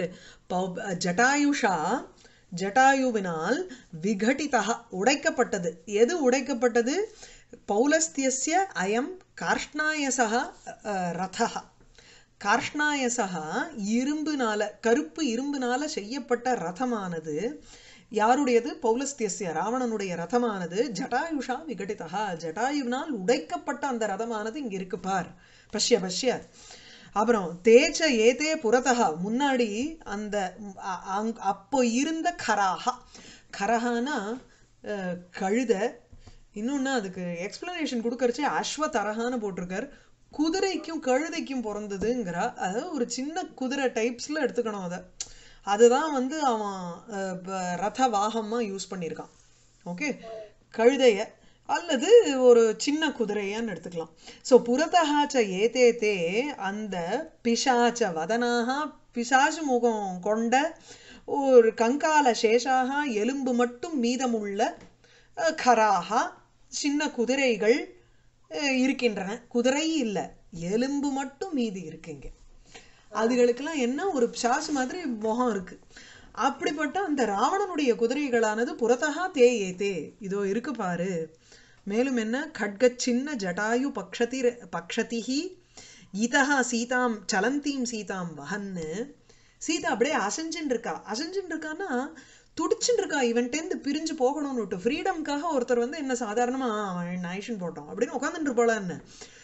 பௌ- ஜட்டாயுஷா ஜட்டாயுவினால் விகடிதா உடைக்கப்பட்டது எது உடைக்கப்பட்டது பௌலஸ்தியஸ்ய அயம் கார்ஷ்ணாயசா ரதா கார்ஷ்ணாயசா இரும்புனால கருப்பு இரும்புனால செய்யப்பட்ட ரதமானது யாருடையது பௌலஸ்தியஸ்ய ராவணனுடைய ரதமானது ஜட்டாயுஷா விகடிதா ஜட்டாயுவினால் உடைக்கப்பட்ட அந்த ரதமானது இங்க இருக்கு பார் பஷ்ய பஷ்ய அப்புறம் தேச்ச ஏதே புறத்தகா முன்னாடி அந்த அ- அங்- அப்போ இருந்த கராஹா கரஹானா அஹ், கழுத இன்னொன்னு அதுக்கு எக்ஸ்பிளனேஷன் கொடுக்கறச்சே அஸ்வதரஹான்னு போட்டிருக்கார் குதிரைக்கும் கழுதைக்கும் பிறந்ததுங்கிறா அதாவது ஒரு சின்ன குதிரை டைப்ஸ்ல எடுத்துக்கணும் அதை அதுதான் வந்து அவன் அஹ், ப- ரத வாகமா யூஸ் பண்ணியிருக்கான் ஓகே கழுதைய அல்லது ஒரு சின்ன குதிரையான்னு எடுத்துக்கலாம் ஸோ புறத்தகாச்ச ஏதே தே அந்த பிசாச்ச வதனாக பிசாசு முகம் கொண்ட ஒரு கங்கால சேஷாக எலும்பு மட்டும் மீதமுள்ள அஹ், கராகா சின்ன குதிரைகள் அஹ், இருக்கின்றன குதிரை இல்லை எலும்பு மட்டும் மீதி இருக்குங்க அதுகளுக்கெல்லாம் என்ன ஒரு பிசாசு மாதிரி முகம் இருக்கு அப்படிப்பட்ட அந்த ராவணனுடைய குதிரைகளானது புறத்தகா தே ஏதே இதோ இருக்கு பாரு மேலும் என்ன கட்க சின்ன ஜட்டாயு பக்ஷதி பக்ஷதிஹி இதஹா சீதாம் சலந்தீம் சீதாம் வஹன்னு சீதா அப்படியே அசைஞ்சுன்னு இருக்கா அசைஞ்சுன்னு இருக்கான்னா துடிச்சுன்னு இருக்கா இவன்ட்டேந்து பிரிஞ்சு போகணும்னுட்டு ஃப்ரீடம்காக ஒருத்தர் வந்து என்ன சாதாரணமா அவன் நைஷன் போட்டோம் அப்படின்னு உட்காந்துட்டு இருப்பாளா என்ன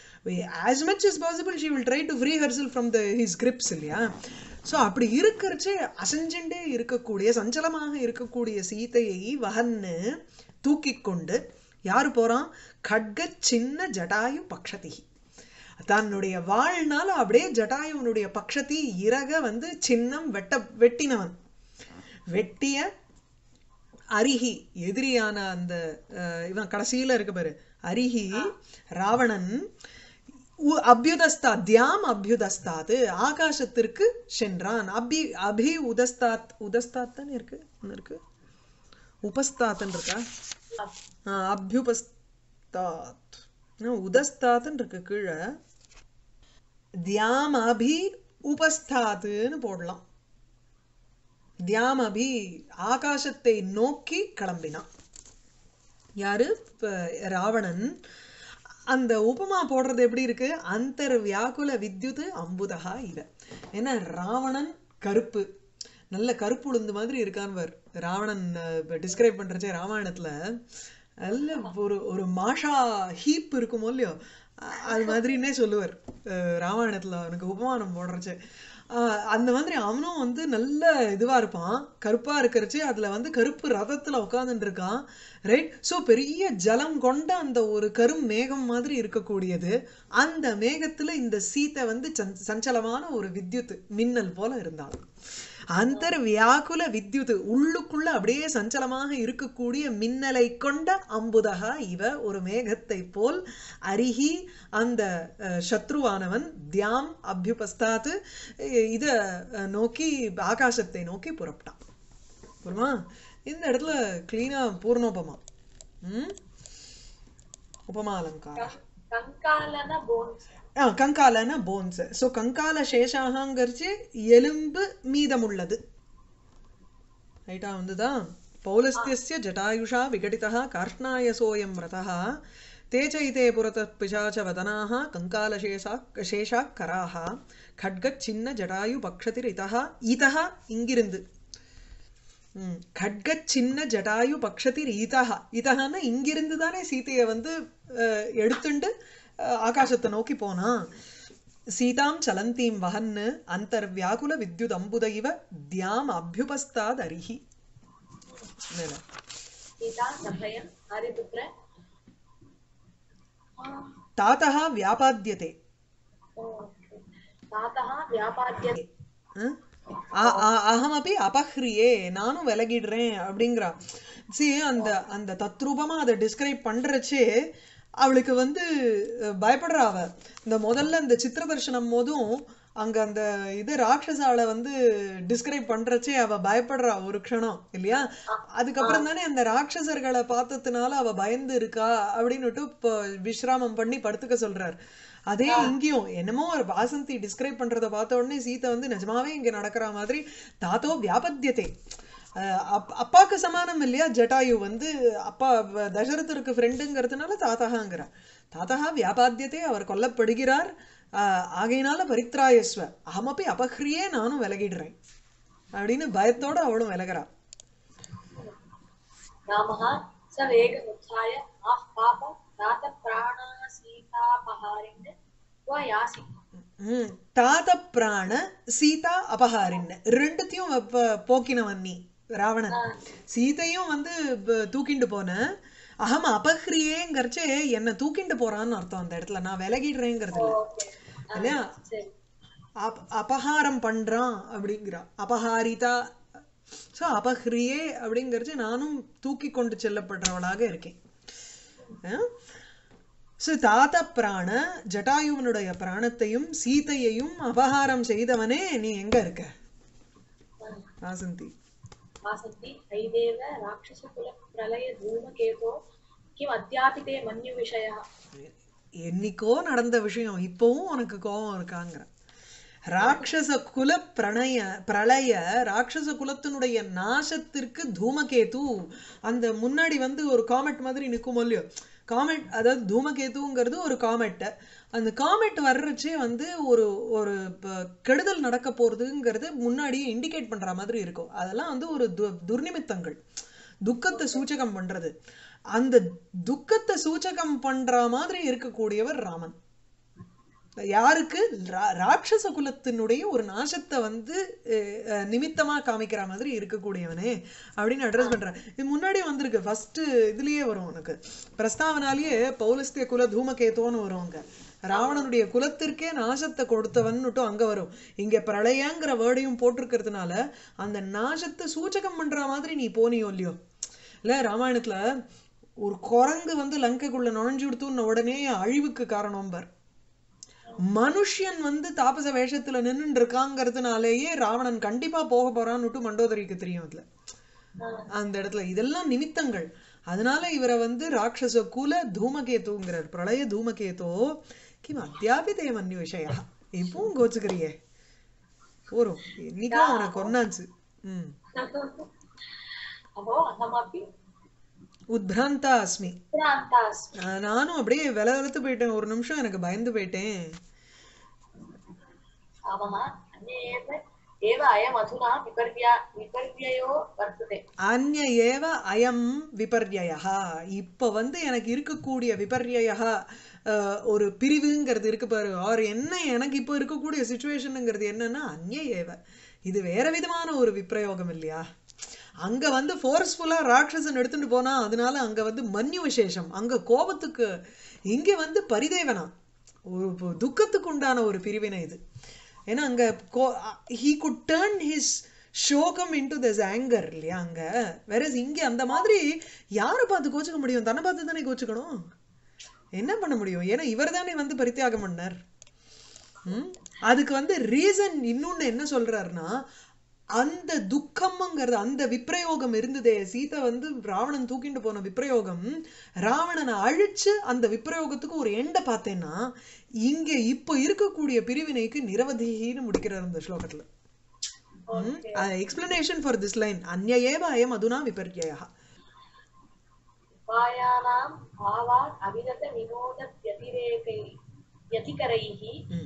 as much as possible she will try to free herself from the his grips இல்லையா ஸோ அப்படி இருக்கிறச்சே அசைஞ்சுண்டே இருக்கக்கூடிய சஞ்சலமாக இருக்கக்கூடிய சீதையை வகன்னு தூக்கி கொண்டு யார் போறான் கட்க சின்ன ஜடாயு பக்ஷதி தன்னுடைய வாழ்நாள் அப்படியே ஜட்டாயுவனுடைய பக்ஷத்தி இறக வந்து சின்னம் வெட்ட வெட்டினவன் வெட்டிய அரிஹி எதிரியான அந்த அஹ், இவன் கடைசியில இருக்கு பாரு அரிஹி ராவணன் உ- அபியுதஸ்தா தியாம் அபியுதஸ்தாத் ஆகாசத்திற்கு சென்றான் அபி அபி உதஸ்தாத் உதஸ்தாத்தான் இருக்கு என்ன இருக்கு உபஸ்தாத்தன் இருக்கா ஆ, அபியுபஸ்தாத் ஆ, உதஸ்தாத்னு இருக்கு கீழே தியாம் அபி உபஸ்தாத்துன்னு போடலாம் தியாம் அபி ஆகாசத்தை நோக்கி கிளம்பினான் யாரு இப்ப ராவணன் அந்த உபமா போடுறது எப்படி இருக்கு அந்தர் வியாக்குல வித்யுத் அம்புதகா இவ ஏன்னா ராவணன் கருப்பு நல்ல கருப்பு உளுந்து மாதிரி இருக்கான்வர் ராவணன் டிஸ்கிரைப் பண்றச்சே ராமாயணத்துல நல்ல ஒரு ஒரு மாஷா ஹீப் இருக்குமோ இல்லையோ அ- அது மாதிரின்னே சொல்லுவார் அஹ் ராமாயணத்துல அவனுக்கு உபமானம் போடுறச்சே ஆஹ் அந்த மாதிரி அவனும் வந்து நல்ல இதுவா இருப்பான் கருப்பா இருக்கிறச்சு அதுல வந்து கருப்பு ரதத்துல உட்கார்ந்துட்டு இருக்கான் ரைட் சோ பெரிய ஜலம் கொண்ட அந்த ஒரு கரும் மேகம் மாதிரி இருக்கக்கூடியது அந்த மேகத்துல இந்த சீத்தை வந்து சஞ்ச- சஞ்சலமான ஒரு வித்யுத் மின்னல் போல இருந்தாள் அந்தர் வியாக்குல வித்யுத் உள்ளுக்குள்ள அப்படியே சஞ்சலமாக இருக்கக்கூடிய மின்னலை கொண்ட அம்புதகா இவ ஒரு மேகத்தை போல் அருகி அந்த அஹ், சத்ருவானவன் தியாம் அபியுபஸ்தாத்து அஹ், இத அஹ், நோக்கி ஆகாசத்தை நோக்கி புறப்பட்டான் புரியுமா இந்த இடத்துல கிளீனா பூர்ணோபமா ம் உபமா அலங்காரம் கங்காலன போன்ஸ் ஆ கங்காலன போன்ஸ் ஸோ கங்கால சேஷாகங்கிறச்சு எலும்பு மீதமுள்ளது ரைட்டா வந்துதா பௌலஸ்தியஸ்ய ஜட்டாயுஷா விகடிதः கார்ஷ்ணாயசோயம் ரதः ते चैते पुरतः पिशाचवदनाः कङ्कालशेषा शेषा कराः खड्गच्छिन्न जटायुपक्षतिरितः इतः இங்கிருந்து ம், खड्गச் சின்ன ஜடாயு பக்ஷதிர் ஈதஹா ஈதஹான்னா இங்கிருந்து தானே சீதையை வந்து அஹ், எடுத்துண்டு அஹ், ஆகாசத்தை நோக்கி போனா சீதாம் சலந்தீம் வஹன்னு அந்தர்வியாகுல வித்யுத் அம்புத இவ தியாம் அபியுபஸ்தாத் அரிஹி மேல सीता सभयम् आर्यपुत्र தாத்தः வியாபாத்தியதே तातः व्यापाद्यते அஹ்? அ- அ- அகமபி அபஹ்ரியே நானும் விலகிடுறேன் அப்படிங்கிறா சி அந்த அந்த தத்ரூபமா அதை டிஸ்கிரைப் பண்றச்சே அவளுக்கு வந்து அஹ், பயப்படுறா அவ இந்த முதல்ல இந்த சித்திர தரிசனம் போதும் அங்க அந்த இது ராட்சசால வந்து டிஸ்கிரைப் பண்றச்சே அவ பயப்படுறா ஒரு க்ஷணம் இல்லையா அதுக்கப்புறம் தானே அந்த ராட்சசர்களை பார்த்ததுனால அவ பயந்து இருக்கா அப்படின்னுட்டு இப்போ விஸ்ராமம் பண்ணி படுத்துக்க சொல்றார் அதே இங்கேயும் என்னமோ ஒரு வாசந்தி டிஸ்கிரைப் பண்றத பார்த்த உடனே சீதை வந்து நிஜமாவே இங்க நடக்கிற மாதிரி தாத்தோ வியாபத்தியத்தை அஹ் அப்- அப்பாக்கு சமானம் இல்லையா ஜட்டாயு வந்து அப்பா வ- தசரதருக்கு ஃப்ரெண்டுங்கிறதுனால தாத்தகாங்கிற தாத்தகா வியாபாத்தியத்தை அவர் கொல்லப்படுகிறார் அஹ் ஆகையினால பரித்ராயஸ்வ அகமப்பி அபஹ்ரியே நானும் விலகிடுறேன் அப்படின்னு பயத்தோட அவளும் விலகிறா रामः स वेगमुत्थाय आः पाप प्रातप्राणासीतापहारिण्य क्व यासि ம் தாத பிராண சீதா அபகாரின்னு ரெண்டுத்தையும் வ- போக்கினவன் நீ ராவணன் சீதையும் வந்து ப- தூக்கிண்டு போன அகம் அபஹ்ரியேங்கிறச்சே என்ன தூக்கிண்டு போறான்னு அர்த்தம் அந்த இடத்துல நான் விலகிடுறேங்கிறது இல்ல இல்லையா சரி அப் அபகாரம் பண்றான் அப்படிங்கிறா அபகாரிதா ஸோ அபஹ்ரியே அப்படிங்கிறச்சு நானும் தூக்கி கொண்டு செல்லப்படுறவளாக இருக்கேன் ஸோ தாத்த பிராண ஜட்டாயுவனுடைய பிராணத்தையும் சீதையையும் அபகாரம் செய்தவனே நீ எங்க இருக்க வாசந்தி वासन्ति हैदेव राक्षसकुलप्रलयधूमकेतो किम् अद्यापि ते मन्युविषयः என்னைக்கோ நடந்த விஷயம் இப்பவும் உனக்கு கோபம் இருக்காங்கிற ராட்சச குல பிரணய பிரளய ராட்சச குலத்தினுடைய நாசத்திற்கு தூமகேது அந்த முன்னாடி வந்து ஒரு காமெட் மாதிரி நிற்கும் இல்லையோ காமெட் அதாவது தூமகேதுங்கிறது ஒரு காமெட் அந்த காமெட் வர்றச்சே வந்து ஒரு ஒரு ப- கெடுதல் நடக்க போறதுங்கிறது முன்னாடியே இண்டிகேட் பண்ற மாதிரி இருக்கும் அதெல்லாம் வந்து ஒரு து துர்நிமித்தங்கள் துக்கத்தை சூச்சகம் பண்றது அந்த துக்கத்தை சூச்சகம் பண்ற மாதிரி இருக்கக்கூடியவர் ராமன் யாருக்கு ரா- ராட்சச குலத்தினுடைய ஒரு நாசத்தை வந்து அஹ், அஹ், நிமித்தமா காமிக்கிற மாதிரி இருக்கக்கூடியவனே அப்படின்னு அட்ரஸ் பண்றேன் இது முன்னாடி வந்திருக்கு ஃபர்ஸ்ட் இதுலயே வரும் உனக்கு பிரஸ்தாவனாலேயே பௌலஸ்திய குல தூமகேதோன்னு வரும் அங்க ராவணனுடைய குலத்திற்கே நாசத்தை கொடுத்தவன்னுட்டும் அங்க வரும் இங்க பிரளயங்கிற வேர்டையும் போட்டிருக்கிறதுனால அந்த நாசத்தை சூச்சகம் பண்ற மாதிரி நீ போனியோ இல்லையோ இல்ல ராமாயணத்துல ஒரு குரங்கு வந்து லங்கைக்குள்ள நுழைஞ்சு விடுத்துன்னு உடனே அழிவுக்கு காரணம் பார் மனுஷன் வந்து தாபச வேஷத்துல நின்னுட்டு இருக்காங்கிறதுனாலேயே ராவணன் கண்டிப்பா போக போறான்னுட்டு மண்டோதரிக்கு தெரியும் அதுல அந்த இடத்துல இதெல்லாம் நிமித்தங்கள் அதனால இவரை வந்து ராட்சச குல தூமகேதுங்கிறார் பிரளய தூமகேதோ கிம் அத்தியாபி தேவன்ய விஷயா இப்பவும் கோச்சுக்கிறியே போறோம் இன்னைக்கும் உனக்கு ஒன்னாச்சு ம் अहो अहमपि உத்பிராந்தா அஸ்மி भ्रान्ता अस्मि ஆஹ் நானும் அப்படியே வில வெளுத்து போயிட்டேன் ஒரு நிமிஷம் எனக்கு பயந்து போயிட்டேன் रामः अन्य एव एव अयमधुना विपर्या विपर्ययो वर्तते அந்ய ஏவ அயம் விபர்யயா இப்ப வந்து எனக்கு இருக்கக்கூடிய விபர்யயா ஒரு பிரிவுங்கிறது இருக்கு பாரு ஆர் என்ன எனக்கு இப்போ இருக்கக்கூடிய சுச்சுவேஷனுங்கிறது என்னன்னா அந்ய ஏவ இது வேற விதமான ஒரு விப்ரயோகம் இல்லையா அங்க வந்து ஃபோர்ஸ்ஃபுல்லா ராட்சசன் எடுத்துட்டு போனா அதனால அங்க வந்து மன்யு விசேஷம் அங்க கோபத்துக்கு இங்க வந்து பரிதேவனா ஒரு பு- துக்கத்துக்கு உண்டான ஒரு பிரிவினை இது ஏன்னா அங்க ஹீ குட் டேர்ன் ஹிஸ் ஷோகம் இன்டு திஸ் ஆங்கர் இல்லையா அங்க வேற இங்க அந்த மாதிரி யாரை பார்த்து கோச்சுக்க முடியும் தன்னை பார்த்து தானே கோச்சுக்கணும் என்ன பண்ண முடியும் ஏன்னா இவர் தானே வந்து பரித்தியாகம் பண்ணார் ம்? அதுக்கு வந்து ரீசன் இன்னொன்னு என்ன சொல்றாருன்னா அந்த துக்கம்ங்கிறது அந்த விப்ரயோகம் இருந்ததே சீதை வந்து ராவணன் தூக்கிட்டு போன விப்ரயோகம் ராவணனை அழிச்சு அந்த விப்ரயோகத்துக்கு ஒரு எண்டை பார்த்தேன்னா இங்க இப்போ இருக்கக்கூடிய பிரிவினைக்கு நிரவதின்னு முடிக்கிறார் அந்த ஸ்லோகத்துல எக்ஸ்பிளனேஷன் ஃபார் திஸ் லைன் அந்ந ஏவ அயம் அதுனா விபர்யா उपायानां भावात् अविरतविनोदव्यतिरेकै व्यतिकरैः ம்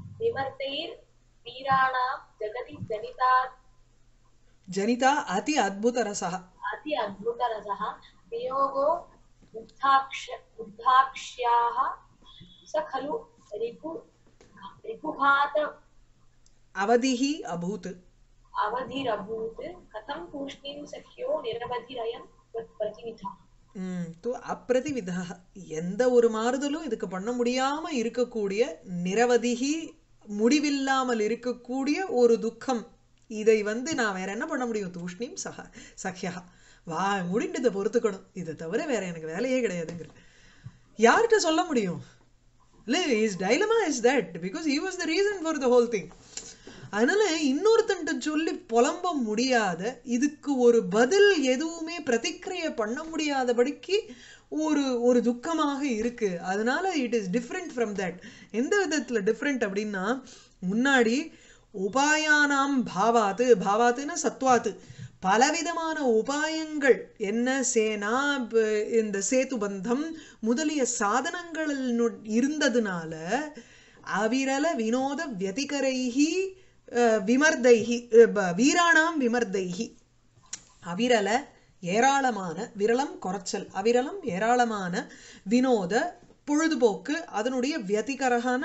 विमर्तैर्वीराणां जगति जनितात् ஜனிதா அதி அத்புத ரசா अति अद्भुतरसः वियोगो बुद्धाक्ष बुद्धाक्ष्याः स खलु रिपु रिपुघात அவதிஹி அபூத் अवधिरभूत् कथं तूष्णीं सख्यो निरवधिरयं प्रतिविधा ம் து அப்பிரதிவிதா எந்த ஒரு மாறுதலும் இதுக்கு பண்ண முடியாம இருக்கக்கூடிய நிரவதிகி முடிவில்லாமல் இருக்கக்கூடிய ஒரு துக்கம் இதை வந்து நான் வேற என்ன பண்ண முடியும் தூஷ்ணிம் சக சഖ്யா வா முடிண்டு இதை பொறுத்துக்கணும் இதை தவிர வேற எனக்கு வேலையே கிடையாதுங்கிற யார்கிட்ட சொல்ல முடியும் இல்ல is dilemma is that because he was the reason for the whole thing அதனால இன்னொருத்தன்ட்ட சொல்லி புலம்ப முடியாத இதுக்கு ஒரு பதில் எதுவுமே பிரதிக்கிரியை பண்ண முடியாதபடிக்கு ஒரு ஒரு துக்கமாக இருக்கு அதனால it is different from that எந்த விதத்துல டிஃப்ரெண்ட் அப்படின்னா முன்னாடி உபாயானாம் பாவாத்து பாவாத்துன்னா சத்வாத்து பலவிதமான உபாயங்கள் என்ன சேனா ப- இந்த சேது பந்தம் முதலிய சாதனங்கள் இருந்ததுனால அவிரல வினோத வியதிகரைஹி அஹ், விமர்தைஹி அஹ், ப- வீராணாம் விமர்தைஹி அவிரல ஏராளமான விரலம் குறைச்சல் அவிரலம் ஏராளமான வினோத பொழுதுபோக்கு அதனுடைய வியதிகரகான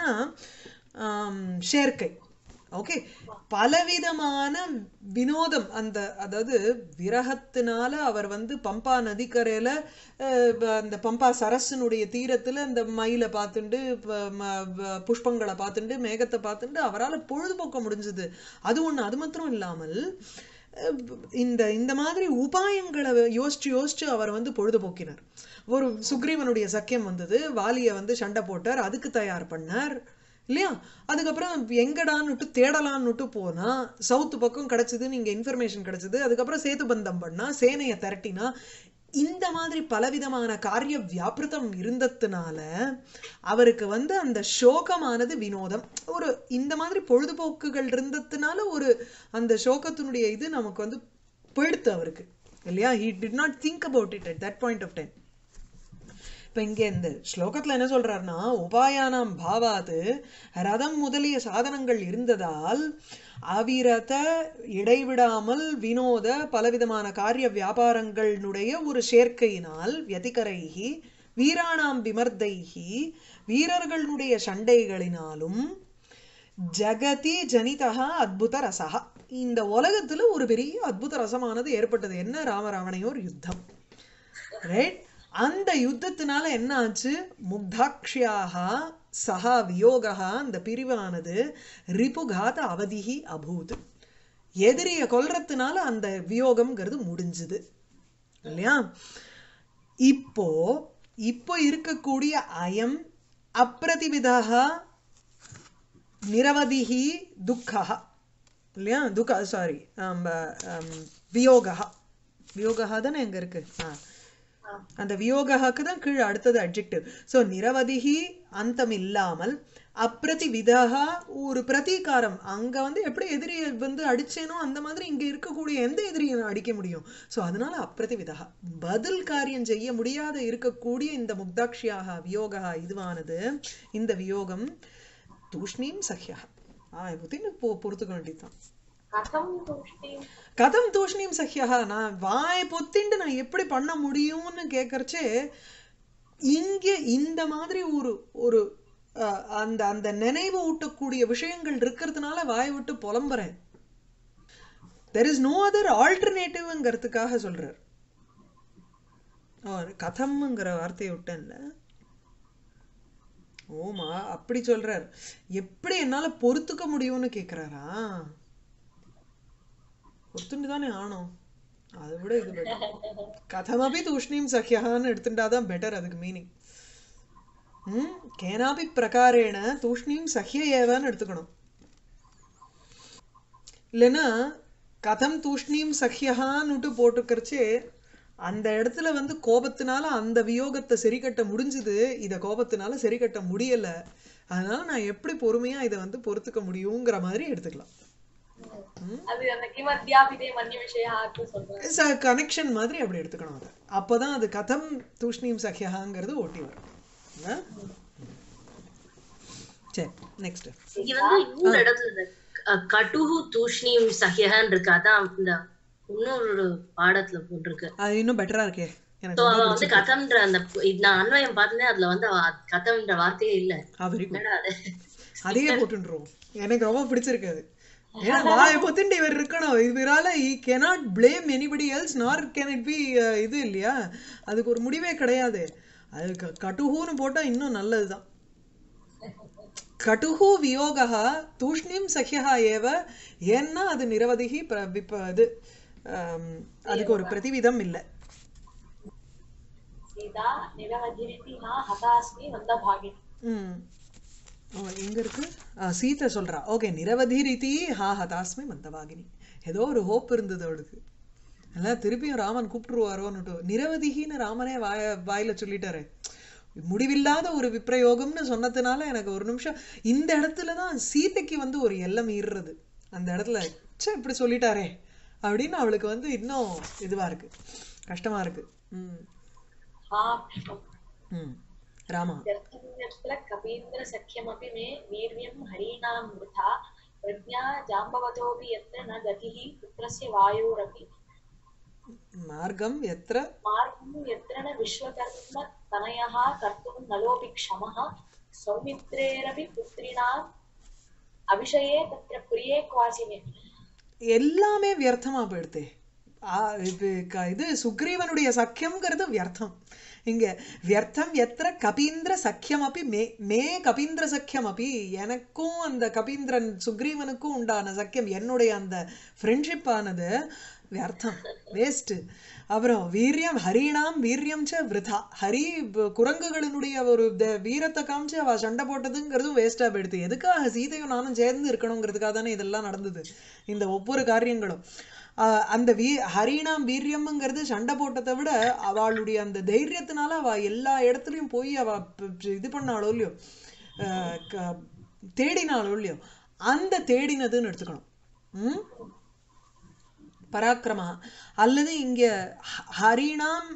ஆம், சேர்க்கை ஓகே பலவிதமான வினோதம் அந்த அதாவது விரகத்தினால அவர் வந்து பம்பா நதிக்கரையில அஹ், ப- அந்த பம்பா சரஸினுடைய தீரத்துல அந்த மயிலை பார்த்துண்டு ப- ம- வ- புஷ்பங்களை பார்த்துண்டு மேகத்தை பார்த்துண்டு அவரால் பொழுதுபோக்க முடிஞ்சது அது ஒண்ணு அது மாத்திரம் இல்லாமல் அஹ், இந்த இந்த மாதிரி உபாயங்களை யோசிச்சு யோசிச்சு அவர் வந்து பொழுதுபோக்கினார் ஒரு சுக்ரீவனுடைய சக்கியம் வந்தது வாலியை வந்து சண்டை போட்டார் அதுக்கு தயார் பண்ணார் இல்லையா அதுக்கப்புறம் எங்கடான்னுட்டு தேடலான்னுட்டு போனா சவுத் பக்கம் கிடைச்சதுன்னு இங்க இன்ஃபர்மேஷன் கிடைச்சது அதுக்கப்புறம் சேது பந்தம் பண்ணா சேனையை திரட்டினா இந்த மாதிரி பலவிதமான காரிய வியாபிருத்தம் இருந்ததுனால அவருக்கு வந்து அந்த சோகமானது வினோதம் ஒரு இந்த மாதிரி பொழுதுபோக்குகள் இருந்ததுனால ஒரு அந்த சோகத்தினுடைய இது நமக்கு வந்து போயிடுத்து அவருக்கு இல்லையா he did not think about it at that point of time இப்ப இங்க இந்த ஸ்லோகத்துல என்ன சொல்றாருன்னா உபாயானாம் பாவாது ரதம் முதலிய சாதனங்கள் இருந்ததால் அவிரத இடைவிடாமல் வினோத பலவிதமான காரிய வியாபாரங்களுடைய ஒரு சேர்க்கையினால் வியதிகரைகி வீராணாம் விமர்தைகி வீரர்களுடைய சண்டைகளினாலும் ஜகதி ஜனிதா அத்புத ரசகா இந்த உலகத்துல ஒரு பெரிய அத்புத ரசமானது ஏற்பட்டது என்ன ராமராவணையோர் யுத்தம் ரைட் அந்த யுத்தத்தினால என்ன ஆச்சு முக்தாக்ஷியாக சஹா வியோகா அந்த பிரிவானது ரிபுகாத அவதிஹி அபூத் எதிரிய கொல்றதுனால அந்த வியோகம்ங்கிறது முடிஞ்சுது இல்லையா இப்போ இப்போ இருக்கக்கூடிய அயம் அப்பிரதிவிதா நிரவதிஹி துக்கா இல்லையா துக்க சாரி வியோகா வியோகா தானே எங்க இருக்கு ஆ அந்த வியோகாக்கு தான் கீழே அடுத்தது அட்ஜெக்டிவ் ஸோ நிரவதிகி அந்தம் இல்லாமல் அப்பிரதிவிதா ஒரு பிரதீகாரம் அங்க வந்து எப்படி எதிரியை வந்து அடிச்சேனோ அந்த மாதிரி இங்க இருக்கக்கூடிய எந்த எதிரியை நான் அடிக்க முடியும் ஸோ அதனால அப்பிரதிவிதா பதில் காரியம் செய்ய முடியாத இருக்கக்கூடிய இந்த முக்தாட்சியாக வியோகா இதுவானது இந்த வியோகம் தூஷ்ணீம் சஹ்யா ஆ புத்தின்னு பொ பொறுத்துக்க வேண்டியதுதான் कथं तूष्णीं கதம் தூஷ்ணீம் சஹ்யா நான் வாய் பொத்திண்டு நான் எப்படி பண்ண முடியும்னு கேட்கறச்சே இங்க இந்த மாதிரி ஒரு ஒரு அஹ், அந்த அந்த நினைவு ஊட்டக்கூடிய விஷயங்கள் இருக்கிறதுனால வாய் விட்டு புலம்புறேன் தெர் இஸ் நோ அதர் ஆல்டர்னேட்டிவ்ங்கிறதுக்காக சொல்றார் அவர் கதம்ங்கிற வார்த்தையை விட்டேன்ல ஓமா அப்படி சொல்றார் எப்படி என்னால பொறுத்துக்க முடியும்னு கேக்குறாரா பொறுத்துண்டு தானே ஆனோம் அதை விட இது better. கதமபி தூஷ்ணீம் சஹ்யான்னு எடுத்துட்டாதான் பெட்டர் அதுக்கு மீனிங் ம் கேனாபி பிரகாரேண தூஷ்ணீம் சஹ்ய ஏவன்னு எடுத்துக்கணும் இல்லைன்னா கதம் தூஷ்ணீம் சஹ்யஹான்னுட்டு போட்டுக்கிறச்சே அந்த இடத்துல வந்து கோபத்தினால அந்த வியோகத்தை சரி கட்ட முடிஞ்சுது இத கோபத்தினால சரி கட்ட முடியல அதனால நான் எப்படி பொறுமையா இதை வந்து பொறுத்துக்க முடியுங்கிற மாதிரி எடுத்துக்கலாம் அது அந்த கிமத்யாபிதே மன்ய விஷயாக்கு சொல்றாங்க கனெக்ஷன் மாதிரி அப்படி எடுத்துக்கணும் அதை அப்பதான் அது கதம் தூஷ்ணீம் சഖ്യஹாங்கிறது ஓட்டி வரும் ஆ? சரி நெக்ஸ்ட் இங்க வந்து இன்னொரு இடத்துல இந்த க- கடுகு தூஷ்ணியும் சஹ்யஹான் இருக்கு அதான் இந்த இன்னொரு பாடத்துல போட்டிருக்கு அது இன்னும் பெட்டரா இருக்கே எனக்கு சோ ரொம்ப அவ வந்து கதம்ன்ற அந்த இது நான் அன்வயம் பார்த்தேன் அதுல வந்து அவ கதம்ன்ற வார்த்தையே இல்ல வெரி குட் என்னடா அது அதையே போட்டுருவோம் எனக்கு ரொம்ப பிடிச்சிருக்கு அது ஏன்னா வாயை பொத்துண்டு இவர் இருக்கணும் இவரால ஈ cannot blame anybody else nor can it be uh, இது இல்லையா அதுக்கு ஒரு முடிவே கிடையாது அது க- கடுகுன்னு போட்டா இன்னும் நல்லதுதான் கடுகு வியோகா தூஷ்ணிம் சஹ்யா ஏவ ஏன்னா அது நிரவதிகி பிர- விப்ப இது ஆம், அதுக்கு ஒரு பிரதிவிதம் இல்லை சீதா நிரவதிரிதி நா ஹதாஸ்மி வந்தபாகினி ம் ஓ, எங்க இருக்கு ஆ, சீதை சொல்றா ஓகே நிரவதி ரீதி ஹா ஹதாஸ்மி மந்தவாகினி ஏதோ ஒரு ஹோப் இருந்தது அவளுக்கு எல்லாம் திருப்பியும் ராமன் கூப்பிட்டுருவாரோன்னுட்டு நிரவதிகின்னு ராமனே வாய வாயில சொல்லிட்டாரு முடிவில்லாத ஒரு விப்ரயோகம்னு சொன்னதுனால எனக்கு ஒரு நிமிஷம் இந்த இடத்துல தான் சீதைக்கு வந்து ஒரு எல்லம் ஈர்றது அந்த இடத்துல ச்சே இப்படி சொல்லிட்டாரே அப்படின்னு அவளுக்கு வந்து இன்னும் இதுவா இருக்கு கஷ்டமா இருக்கு ம் ஹா புஷ்பம் ம் ராமா व्यर्थं यत्र कपीन्द्रसख्यमपि मे वीर्यं हरीणां वृथा प्रज्ञा जाम्बवतोऽपि यत्र न गतिः पुत्रस्य वायोरपि மார்க்கம் எத்திர मार्गं यत्र न विश्वकर्मतनयः कर्तुं नलोऽपि क्षमः सौमित्रेरपि पुत्रीणाम् अविषये तत्र प्रिये क्वासिने எல்லாமே வியர்த்தமா போயிடுதே ஆ, இது க- இது சுக்ரீவனுடைய சக்கியம்ங்கிறது வியர்த்தம் இங்க வியர்த்தம் எத்திர கபீந்திர சக்கியம் அப்படி மே மே கபீந்திர சக்கியம் அப்படி எனக்கும் அந்த கபீந்திரன் சுக்ரீவனுக்கும் உண்டான சக்கியம் என்னுடைய அந்த ஃப்ரெண்ட்ஷிப் ஆனது வியர்த்தம் வேஸ்ட் அப்புறம் வீரியம் ஹரிணாம் வீரியம் ச விருதா ஹரி ப- குரங்குகளினுடைய ஒரு த- வீரத்தை காமிச்சு அவ சண்டை போட்டதுங்கிறதும் வேஸ்டா போயிடுது எதுக்காக சீதையும் நானும் சேர்ந்து இருக்கணுங்கிறதுக்காக தானே இதெல்லாம் நடந்தது இந்த ஒவ்வொரு காரியங்களும் ஆஹ் அந்த வீ ஹரிணாம் வீரியம்ங்கிறது சண்டை போட்டதை விட அவளுடைய அந்த தைரியத்தினால அவ எல்லா இடத்துலயும் போய் அவ ப- ப- இது பண்ணாளோ இல்லையோ ஆஹ் க- தேடினாளோ இல்லையோ அந்த தேடினதுன்னு எடுத்துக்கணும் ம் பராக்கிரமா அல்லது இங்க ஹ- ஹரிணாம்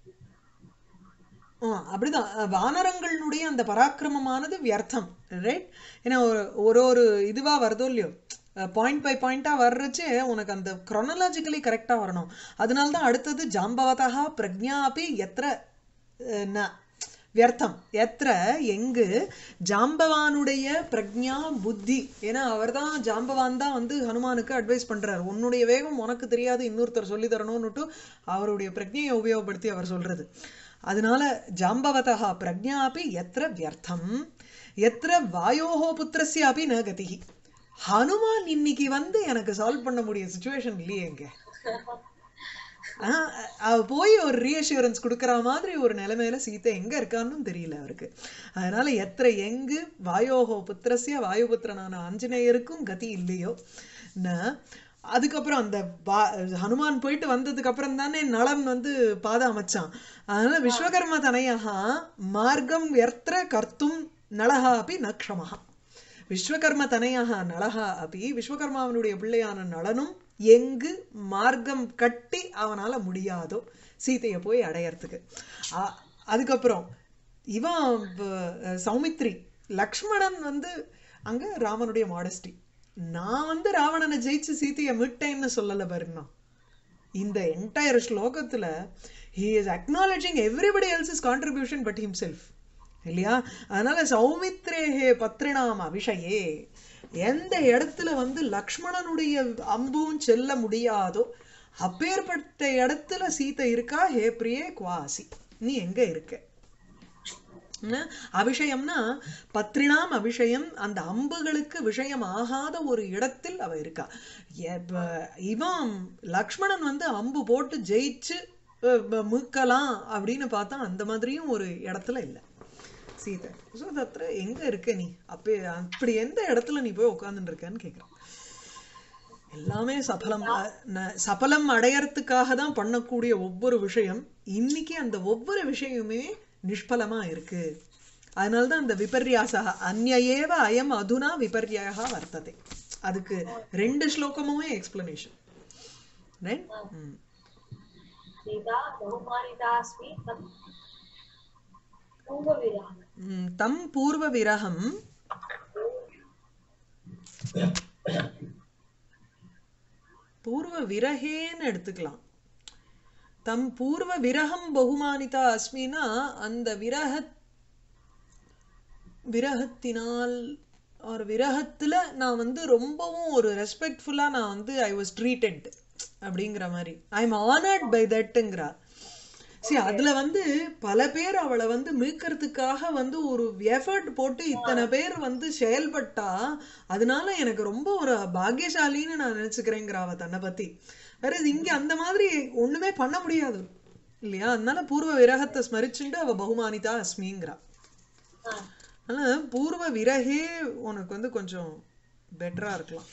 ஆ, அப்படிதான் அஹ் வானரங்களுடைய அந்த பராக்கிரமமானது வியர்த்தம் ரைட் ஏன்னா ஒரு ஒரு ஒரு இதுவா வருதோ இல்லையோ பாயிண்ட் பை பாயிண்டா வர்றச்சு உனக்கு அந்த chronologically கரெக்டா வரணும் அதனால தான் அடுத்தது ஜாம்பவதா பிரக்ஞா அப்படி எத்திர அஹ், ந வியர்த்தம் எத்திர எங்கு ஜாம்பவானுடைய பிரக்ஞா புத்தி ஏன்னா அவர்தான் ஜாம்பவான் தான் வந்து ஹனுமானுக்கு அட்வைஸ் பண்றாரு உன்னுடைய வேகம் உனக்கு தெரியாது இன்னொருத்தர் சொல்லி தரணும்னுட்டு அவருடைய பிரக்ஞையை உபயோகப்படுத்தி அவர் சொல்றது அதனால ஜாம்பவதா பிரக்ஞா அப்படி எத்திர வியர்த்தம் எத்திர வாயோஹோ புத்திரஸ்ய அப்படி ந கதிகி ஹனுமான் இன்னைக்கு வந்து எனக்கு சால்வ் பண்ண முடிய சுச்சுவேஷன் இல்லையே இங்க ஆஹ் அவ போய் ஒரு ரீஅஷூரன்ஸ் கொடுக்குற மாதிரி ஒரு நிலைமையில சீதை எங்க இருக்கான்னு தெரியல அவருக்கு அதனால எத்திர எங்கு வாயோகோ புத்திரஸ்ய வாயுபுத்திரனான ஆஞ்சநேயருக்கும் கதி இல்லையோ ந அதுக்கப்புறம் அந்த வா- ஹனுமான் போயிட்டு வந்ததுக்கு அப்புறம் தானே நளன் வந்து பாதை அமைச்சான் அதனால விஸ்வகர்ம தனையா மார்க்கம் எத்திர கர்த்தும் நளஹா அப்படி நக்ஷமஹா விஸ்வகர்ம தனையாக நளகா அப்படி விஸ்வகர்மாவனுடைய பிள்ளையான நளனும் எங்கு மார்க்கம் கட்டி அவனால முடியாதோ சீதையை போய் அடையறதுக்கு அ- அதுக்கப்புறம் இவன் ப- சௌமித்ரி லக்ஷ்மணன் வந்து அங்க ராமனுடைய மாடஸ்டி நான் வந்து ராவணனை ஜெயிச்சு சீதையை மீட்டேன்னு சொல்லல பாருன்னா இந்த என்டையர் ஸ்லோகத்துல he is acknowledging everybody else's contribution but himself இல்லையா அதனால சௌமித்ரேஹே பத்ரிணாம் அபிஷயே எந்த இடத்துல வந்து லக்ஷ்மணனுடைய அம்பும் செல்ல முடியாதோ அப்பேற்பட்ட இடத்துல சீதை இருக்கா ஹே பிரியே குவாசி நீ எங்க இருக்க என்ன? அபிஷயம்னா பத்ரிணாம் அபிஷயம் அந்த அம்புகளுக்கு விஷயம் ஆகாத ஒரு இடத்தில் அவ இருக்கா எப்ப இவன் லக்ஷ்மணன் வந்து அம்பு போட்டு ஜெயிச்சு அஹ், ப- மீட்கலாம் அப்படின்னு பார்த்தா அந்த மாதிரியும் ஒரு இடத்துல இல்லை சீதை ஸோ தத்திர எங்க இருக்க நீ அப்பே அப்படி எந்த இடத்துல நீ போய் உட்கார்ந்துட்டு இருக்கன்னு கேட்குறான் எல்லாமே சபலம் அ- ந- சபலம் அடையறதுக்காக தான் பண்ணக்கூடிய ஒவ்வொரு விஷயம் இன்னைக்கு அந்த ஒவ்வொரு விஷயமுமே நிஷ்பலமா இருக்கு அதனாலதான் அந்த விபர்யாசா அந்நயேவ அயம் அதுனா விபர்யாக வர்த்ததே அதுக்கு ரெண்டு ஸ்லோகமுமே எக்ஸ்பிளனேஷன் ரைட் सीता बहुमानितास्मि तं पूर्वविराम தம் பூர்வ விரகம் பூர்வ விரகேன்னு எடுத்துக்கலாம் தம் பூர்வ விரகம் பகுமானிதா அஸ்மினா அந்த விரக விரகத்தினால் ஒரு விரகத்துல நான் வந்து ரொம்பவும் ஒரு ரெஸ்பெக்ட்ஃபுல்லா நான் வந்து ஐ வாஸ் ட்ரீட்டட் அப்படிங்கிற மாதிரி ஐ எம் ஆனர்ட் பை தட்டுங்கிறா சரி அதுல வந்து பல பேர் அவளை வந்து மீட்கிறதுக்காக வந்து ஒரு எஃபர்ட் போட்டு இத்தனை பேர் வந்து செயல்பட்டா அதனால எனக்கு ரொம்ப ஒரு பாக்கியசாலின்னு நான் நினைச்சுக்கிறேங்கிற அவ தன்னை பத்தி வேற இங்க அந்த மாதிரி ஒண்ணுமே பண்ண முடியாது இல்லையா அதனால பூர்வ விரகத்தை ஸ்மரிச்சுட்டு அவ பகுமானிதா அஸ்மிங்கிறா அதனால பூர்வ விரகே உனக்கு வந்து கொஞ்சம் பெட்டரா இருக்கலாம்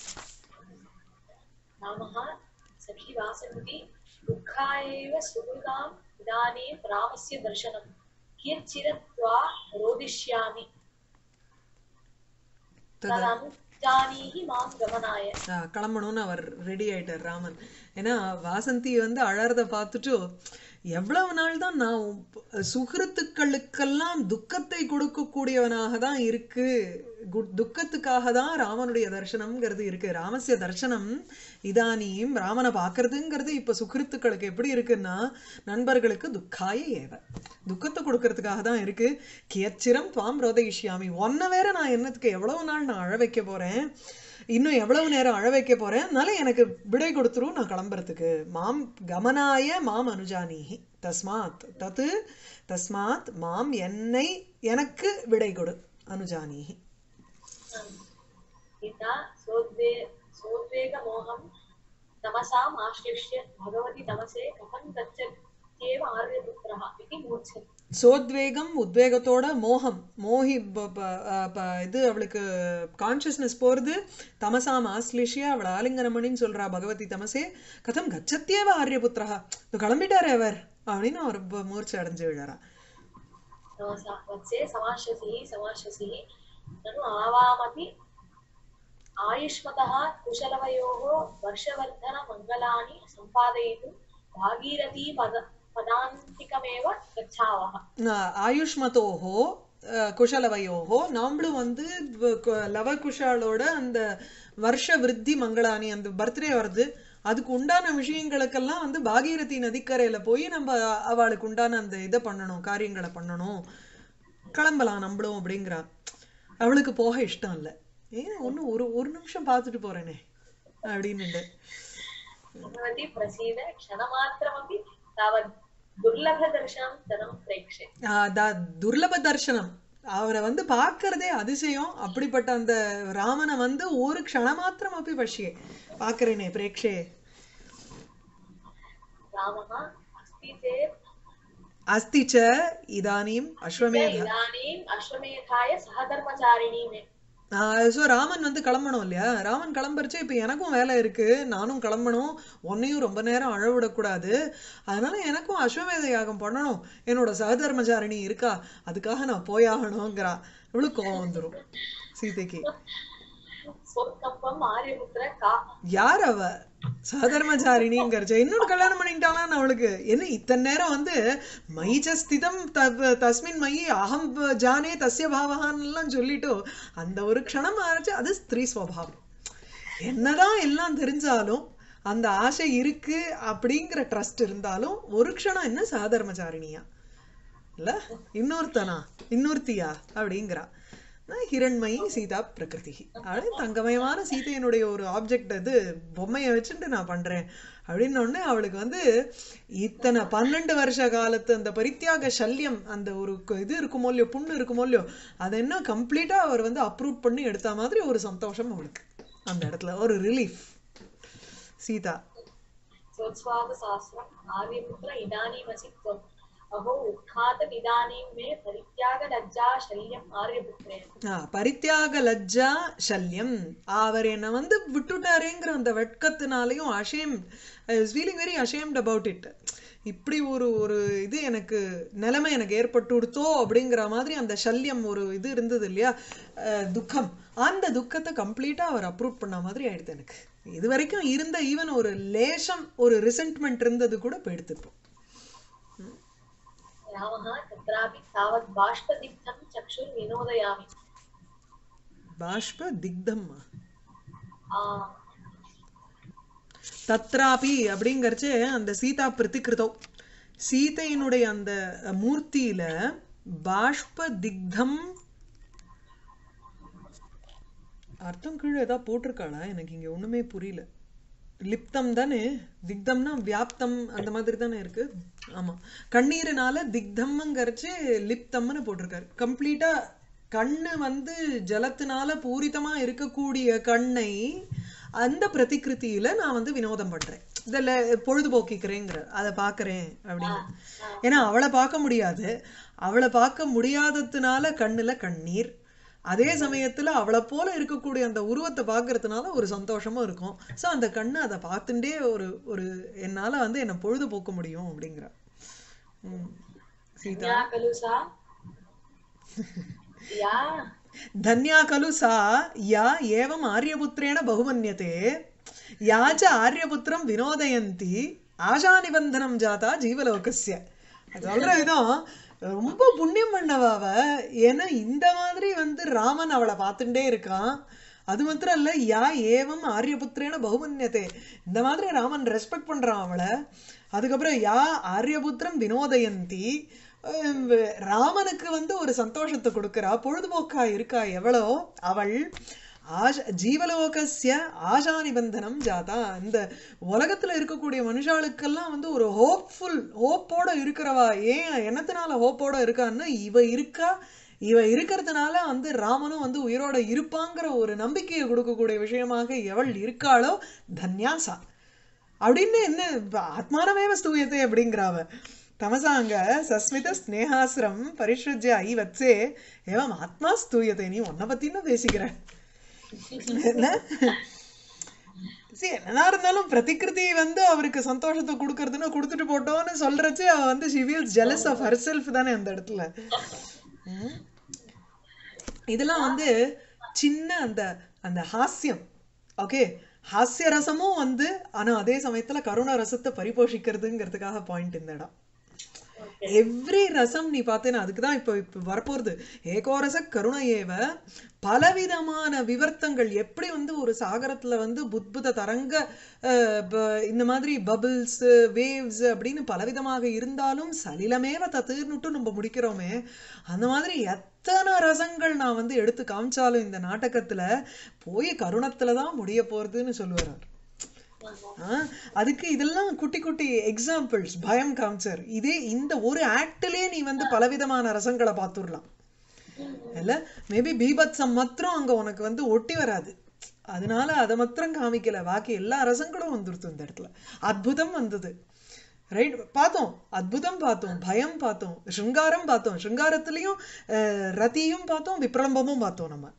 नामः सखी वासन्ति दुःखायैव सुहृदाम् इदानीं रामस्य दर्शनं कियच्चिरत्वा रोदिष्यामि तदनुजानीहि मां गमनाय ஆ, கிளம்பணும்னு அவர் ரெடி ஆயிட்டார் ராமன் ஏன்னா வாசந்தி வந்து அழறத பார்த்துட்டு எவ்வளவு நாள் தான் நான் உன் சுகிருத்துக்களுக்கெல்லாம் துக்கத்தை கொடுக்கக்கூடியவனாக தான் இருக்கு கு- துக்கத்துக்காக தான் ராமனுடைய தரிசனம்ங்கிறது இருக்கு ராமசிய தரிசனம் இதானியும் ராமனை பார்க்கறதுங்கிறது இப்ப சுகிருத்துக்களுக்கு எப்படி இருக்குன்னா நண்பர்களுக்கு துக்காய ஏவ துக்கத்தை கொடுக்கறதுக்காக தான் இருக்கு கியச்சிரம் துவாம் ரோதயிஷ்யாமி ஒன்ன வேற நான் என்னத்துக்கு எவ்வளவு நாள் நான் அழ வைக்க போறேன் இன்னும் எவ்வளவு நேரம் அழ வைக்க போறேன் அதனால எனக்கு விடை கொடுத்துரும் நான் கிளம்புறதுக்கு மாம் கமனாய மாம் அனுஜானீஹி தஸ்மாத் தத்து தஸ்மாத் மாம் என்னை எனக்கு விடை கொடு அனுஜானீஹி पिता सोद्वे सोद्वेगमोहं तमसाम् आश्लिष्य भगवति तमसे कथं गच्छत्येव आर्यपुत्रः इति मूर्च्छति சோத்வேகம் உத்வேகத்தோட மோகம் மோகி ப- ப- அஹ் ப- இது அவளுக்கு கான்சியஸ்னஸ் போறது தமசாம் ஆஸ்லிஷியா அவளை ஆலிங்கனம் பண்ணின்னு சொல்றா பகவதி தமசே கதம் கச்சத்தியேவ ஆரியபுத்திரா இது கிளம்பிட்டாரே அவர் அப்படின்னு அவர் ப- மூர்ச்சை அடைஞ்சு விழறா तमसा वत्से समाश्यसिः समाश्यसिः ननु आवामपि आयुष्मतः कुशलवयोः वर्षवर्धनमङ्गलानि सम्पादयितुं भागीरथी पद पदान्तिकमेव गच्छावः ஆஹ் ஆயுஷ்மதோஹோ அஹ் குஷலவயோஹோ நாமளும் வந்து வ- கு- லவகுஷாலோட அந்த வருஷ விருத்தி மங்களானி அந்த பர்த்டே வருது அதுக்கு உண்டான விஷயங்களுக்கெல்லாம் வந்து பாகீரதி நதிக்கரையில போய் நம்ம அவளுக்கு உண்டான அந்த இதை பண்ணணும் காரியங்களை பண்ணணும் கிளம்பலாம் நம்மளும் அப்படிங்கிறா அவளுக்கு போக இஷ்டம் இல்லை ஏன் ஒன்றும் ஒரு ஒரு நிமிஷம் பார்த்துட்டு போறேனே அப்படின்னு भगवती प्रसीद क्षणमात्रमपि तावत् दुर्लभदर्शनं धनं प्रेक्षे ஆஹ் த- துர்லப தர்சனம் அவரை வந்து பார்க்கறதே அதிசயம் அப்படிப்பட்ட அந்த ராமனை வந்து ஒரு க்ஷணமாத்திரம் அப்படி பஷ்யே பார்க்கறேனே பிரேக்ஷே रामः अस्ति चेत् அஸ்தி ச இதானீம் அஸ்வமேத इदानीम् अश्वमेधाय सहधर्मचारिणी मे ஸோ ராமன் வந்து கிளம்பணும் இல்லையா ராமன் கிளம்புறச்சு இப்போ எனக்கும் வேலை இருக்கு நானும் கிளம்பணும் உன்னையும் ரொம்ப நேரம் அழ விடக்கூடாது அதனால எனக்கும் அஸ்வமேத யாகம் பண்ணணும் என்னோட சகதர்மச்சாரிணி இருக்கா அதுக்காக நான் போயாகணுங்கிறா இவளுக்கு கோவம் வந்துடும் சீதைக்கு சொற்கம்பம் ஆரியபுத்திர கா யார் அவ சகதர்மச்சாரிணிங்கிறச்ச இன்னொரு கல்யாணம் பண்ணிட்டாளான்னு அவளுக்கு என்ன இத்தனை நேரம் வந்து மைச்ச ஸ்திதம் த- தஸ்மின் மயி அகம் ஜானே தஸ்ய பாவகான்லாம் சொல்லிட்டு அந்த ஒரு க்ஷணம் ஆச்சு அது ஸ்திரீ ஸ்வபாவம் என்னதான் எல்லாம் தெரிஞ்சாலும் அந்த ஆசை இருக்கு அப்படிங்கிற ட்ரஸ்ட் இருந்தாலும் ஒரு க்ஷணம் என்ன சகதர்மச்சாரிணியா இல்ல இன்னொருத்தனா இன்னொருத்தியா அப்படிங்கிறா நான் ஹிரண்மயி சீதா பிரகிருதி அப்படியே தங்கமயமான சீதையினுடைய ஒரு ஆப்ஜெக்ட் அது பொம்மையை வச்சுட்டு நான் பண்றேன் அப்படின்னு உடனே அவளுக்கு வந்து இத்தனை பன்னெண்டு வருஷ காலத்து அந்த பரித்தியாக சல்யம் அந்த ஒரு கு- இது இருக்குமோ இல்லையோ புண்ணு இருக்குமோ இல்லையோ அதை என்ன கம்ப்ளீட்டா அவர் வந்து அப்ரூவ் பண்ணி எடுத்த மாதிரி ஒரு சந்தோஷம் அவளுக்கு அந்த இடத்துல ஒரு ரிலீஃப் சீதா सोत्स्वादशास्त्रम् आर्यपुत्र इदानीमसि त्वम् अहो उत्खातमिदानीं मे परित्यागलज्जा शल्यम् आर्यपुत्रे ஆ, பரித்தியாக லஜ்ஜா சல்யம் அவர் என்னை வந்து விட்டுட்டாரேங்கிற அந்த வெட்கத்தினாலையும் ashamed I was feeling very ashamed about it இப்படி ஒரு ஒரு இது எனக்கு நிலைமை எனக்கு ஏற்பட்டுடுத்தோ அப்படிங்கிற மாதிரி அந்த சல்யம் ஒரு இது இருந்தது இல்லையா அஹ், துக்கம் அந்த துக்கத்தை கம்ப்ளீட்டா அவர் அப்ரூவ் பண்ண மாதிரி ஆயிடுது எனக்கு இது வரைக்கும் இருந்த ஈவன் ஒரு லேசம் ஒரு ரிசென்ட்மெண்ட் இருந்தது கூட போயிடுது இப்போ रामः तत्रापि तावत् बाष्पदीप्तं चक्षुर्विनोदयामि பாஷ்ப திக்தம் आ தத்ராபி அப்படிங்கறச்சு அந்த சீதா பிரதிகிருதோ சீதையினுடைய அந்த மூர்த்தியில பாஷ்ப திக்தம் அர்த்தம் கீழே ஏதாவது போட்டிருக்காளா எனக்கு இங்க ஒண்ணுமே புரியல லிப்தம் தானே திக்தம்னா வியாப்தம் அந்த மாதிரி தானே இருக்கு ஆமா கண்ணீரினால திக்தம்ங்கிறச்சு லிப்தம்னு போட்டிருக்காரு கம்ப்ளீட்டா கண்ணு வந்து ஜலத்தினால பூரிதமா இருக்கக்கூடிய கண்ணை அந்த பிரதிகிருதியில நான் வந்து வினோதம் பண்றேன் இதுல பொழுதுபோக்கிக்கிறேங்கிற அதை பாக்குறேன் அப்படின்னு ஏன்னா அவளை பார்க்க முடியாது அவளை பார்க்க முடியாததுனால கண்ணுல கண்ணீர் அதே சமயத்துல அவளை போல இருக்கக்கூடிய அந்த உருவத்தை பார்க்கறதுனால ஒரு சந்தோஷமும் இருக்கும் சோ அந்த கண்ணு அதை பார்த்துட்டே ஒரு ஒரு என்னால வந்து என்ன பொழுதுபோக்க முடியும் அப்படிங்கிற ம். சீதா या खलु सा या धन्या खलु सा या एवम् आर्यपुत्रेण बहुमन्यते या च आर्यपुत्रं विनोदयन्ति ஆஷாநிபந்தனம் ஜாதா ஜீவலோகஸ்ய அது சொல்ற விதம் ரொம்ப புண்ணியம் பண்ணவ அவ ஏன்னா இந்த மாதிரி வந்து ராமன் அவளை பார்த்துட்டே இருக்கான் அது மாத்திரம் இல்ல யா ஏவம் ஆரியபுத்திரேன பகுமன்யத்தே இந்த மாதிரி ராமன் ரெஸ்பெக்ட் பண்றான் அவளை அதுக்கப்புறம் யா ஆரியபுத்திரம் வினோதயந்தி அஹ் ராமனுக்கு வந்து ஒரு சந்தோஷத்தை கொடுக்கறா பொழுதுபோக்கா இருக்கா எவ்வளோ அவள் ஆஷ ஜீவலோகஸ்ய ஆஷா நிபந்தனம் ஜாதா இந்த உலகத்துல இருக்கக்கூடிய மனுஷாளுக்கெல்லாம் வந்து ஒரு ஹோப்ஃபுல் ஹோப்போட இருக்கிறவா ஏன் என்னத்தினால ஹோப்போட இருக்கான்னா இவ இருக்கா இவ இருக்கிறதுனால வந்து ராமனும் வந்து உயிரோட இருப்பாங்கிற ஒரு நம்பிக்கையை கொடுக்கக்கூடிய விஷயமாக எவள் இருக்காளோ தன்யாசா அப்படின்னு என்ன ஆத்மானமேவ ஸ்தூயத்தை அப்படிங்கிறாவ தமசாங்க சஸ்மித ஸ்னேகாசிரம் பரிஷ்ருஜ்ய ஐ வச்சே ஏவம் ஆத்மா ஸ்தூயத்தை நீ உன்னை பத்தின்னு பேசிக்கிற என்ன See, என்னதான் இருந்தாலும் பிரதிகிருதி வந்து அவருக்கு சந்தோஷத்தை கொடுக்கறதுன்னு கொடுத்துட்டு போட்டோம்னு சொல்றச்சு அவ வந்து she feels jealous of herself தானே அந்த இடத்துல ம். இதெல்லாம் வந்து சின்ன அந்த அந்த ஹாஸ்யம் ஓகே ஹாஸ்ய ரசமும் வந்து ஆனா அதே சமயத்துல கருண ரசத்தை பரிபோஷிக்கிறதுங்கிறதுக்காக பாயிண்ட் இந்த இடம் எவ்ரி ரசம் நீ பார்த்தேன்னா அதுக்கு தான் இப்போ இப்போ வரப்போறது ஏகோரச கருண ஏவ பலவிதமான விவர்த்தங்கள் எப்படி வந்து ஒரு சாகரத்துல வந்து புத்புத தரங்க அஹ், ப- இந்த மாதிரி பபிள்ஸ் வேவ்ஸ் அப்படின்னு பலவிதமாக இருந்தாலும் சலிலமேவ தத்துன்னுட்டு நம்ம முடிக்கிறோமே அந்த மாதிரி எத்தனை ரசங்கள் நான் வந்து எடுத்து காமிச்சாலும் இந்த நாடகத்துல போய் கருணத்துல தான் முடிய போறதுன்னு சொல்லுவார் அவர். ஆ, அதுக்கு இதெல்லாம் குட்டி குட்டி எக்ஸாம்பிள்ஸ் பயம் காமிச்சார் இதே இந்த ஒரு ஆக்ட்லயே நீ வந்து பலவிதமான ரசங்களை பார்த்துடலாம் இல்ல மேபி பீபத்சம் மாத்திரம் அங்க உனக்கு வந்து ஒட்டி வராது அதனால அதை மாத்திரம் காமிக்கல பாக்கி எல்லா ரசங்களும் வந்துருத்து இந்த இடத்துல அத்புதம் வந்தது ரைட் பார்த்தோம் அத்புதம் பார்த்தோம் பயம் பார்த்தோம் சிருங்காரம் பார்த்தோம் சிருங்காரத்திலையும் அஹ், ரதியும் பார்த்தோம் விப்ரலம்பமும் பார்த்தோம் நம்ம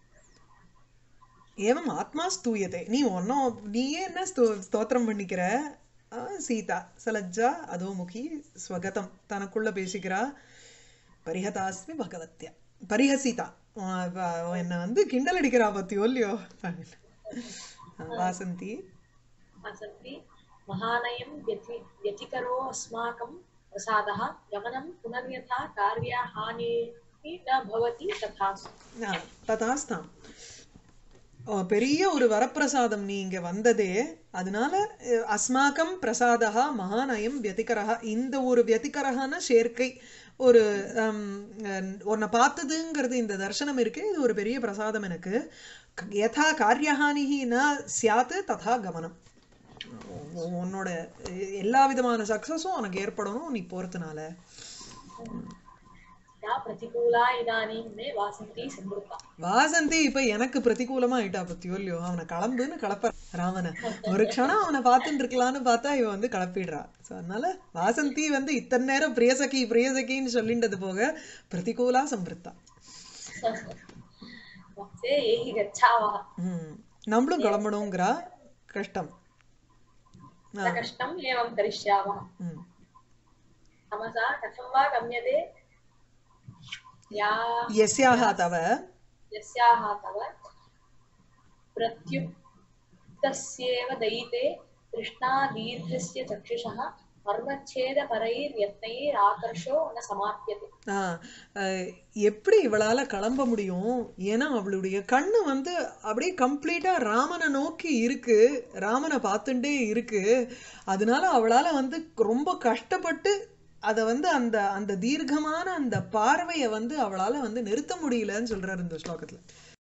ஏவம் ஆத்மா ஸ்தூயத்தை நீ ஒன்னும் நீயே என்ன ஸ்தோ- ஸ்தோத்திரம் பண்ணிக்கிற ஆ, சீதா சலஜ்ஜா அதோமுகி ஸ்வகதம் தனக்குள்ள பேசிக்கிறா பரிஹதாஸ்மி பகவத்யா பரிஹசிதா உன் அவ- அவ என்னை வந்து கிண்டல் அடிக்கிறா பத்தியோ இல்லையோ ஆ, வாசந்தி वसन्ति महानयं व्यति व्यतिकरो अस्माकं प्रसादः गमनं पुनर्यथा कार्याहानिः न भवति तथा ஆ, ததாஸ்தாம் ஓ, பெரிய ஒரு வரப்பிரசாதம் நீ இங்க வந்ததே அதனால அஹ், அஸ்மாக்கம் பிரசாதா மகாநயம் வியதிகரஹா இந்த ஒரு வியதிகரஹான சேர்க்கை ஒரு ஹம், அஹ், உன்னை பார்த்ததுங்கிறது இந்த தர்சனம் இருக்கு இது ஒரு பெரிய பிரசாதம் எனக்கு க- யதா காரியஹானிஹி ந சியாத்து ததா கமனம் உ- உன்னோட அஹ், எல்லா விதமான சக்சஸும் உனக்கு ஏற்படணும் நீ போறதுனால या प्रतिकूला इदानीं मे वासन्ती संवृत्ता வாசந்தி இப்ப எனக்கு பிரதிகூலமா ஆயிட்டா பத்தியோ இல்லையோ அவனை கிளம்புன்னு கிளப்ப ராமனை ஒரு க்ஷணம் அவனை பார்த்துட்டு இருக்கலாம்னு பார்த்தா இவன் வந்து கிளப்பிடுறா சோ அதனால வாசந்தி வந்து இத்தனை நேரம் பிரியசகி பிரியசகின்னு சொல்லிண்டது போக பிரதிகூலா சம்பிருத்தா वक्से ये हि गच्छावः ம் நம்மளும் கிளம்பணுங்கிறா கஷ்டம் न कष्टम् एवं करिष्यावः ம் तमसा कथं वा गम्यते या यस्याः तव यस्याः तव प्रत्युक्तस्येव दयिते तृष्णादीर्घस्य चक्षुषः மர்மச்சேதபரைர்யத்னைராகர்ஷோ ந சமாப்பியதே ஆ, அஹ், எப்படி இவளால கிளம்ப முடியும் ஏன்னா அவளுடைய கண்ணு வந்து அப்படியே கம்ப்ளீட்டா ராமனை நோக்கி இருக்கு ராமனை பார்த்துட்டே இருக்கு அதனால அவளால வந்து ரொம்ப கஷ்டப்பட்டு அதை வந்து அந்த அந்த தீர்க்கமான அந்த பார்வையை வந்து அவளால வந்து நிறுத்த முடியலன்னு சொல்றாரு இந்த ஸ்லோகத்துல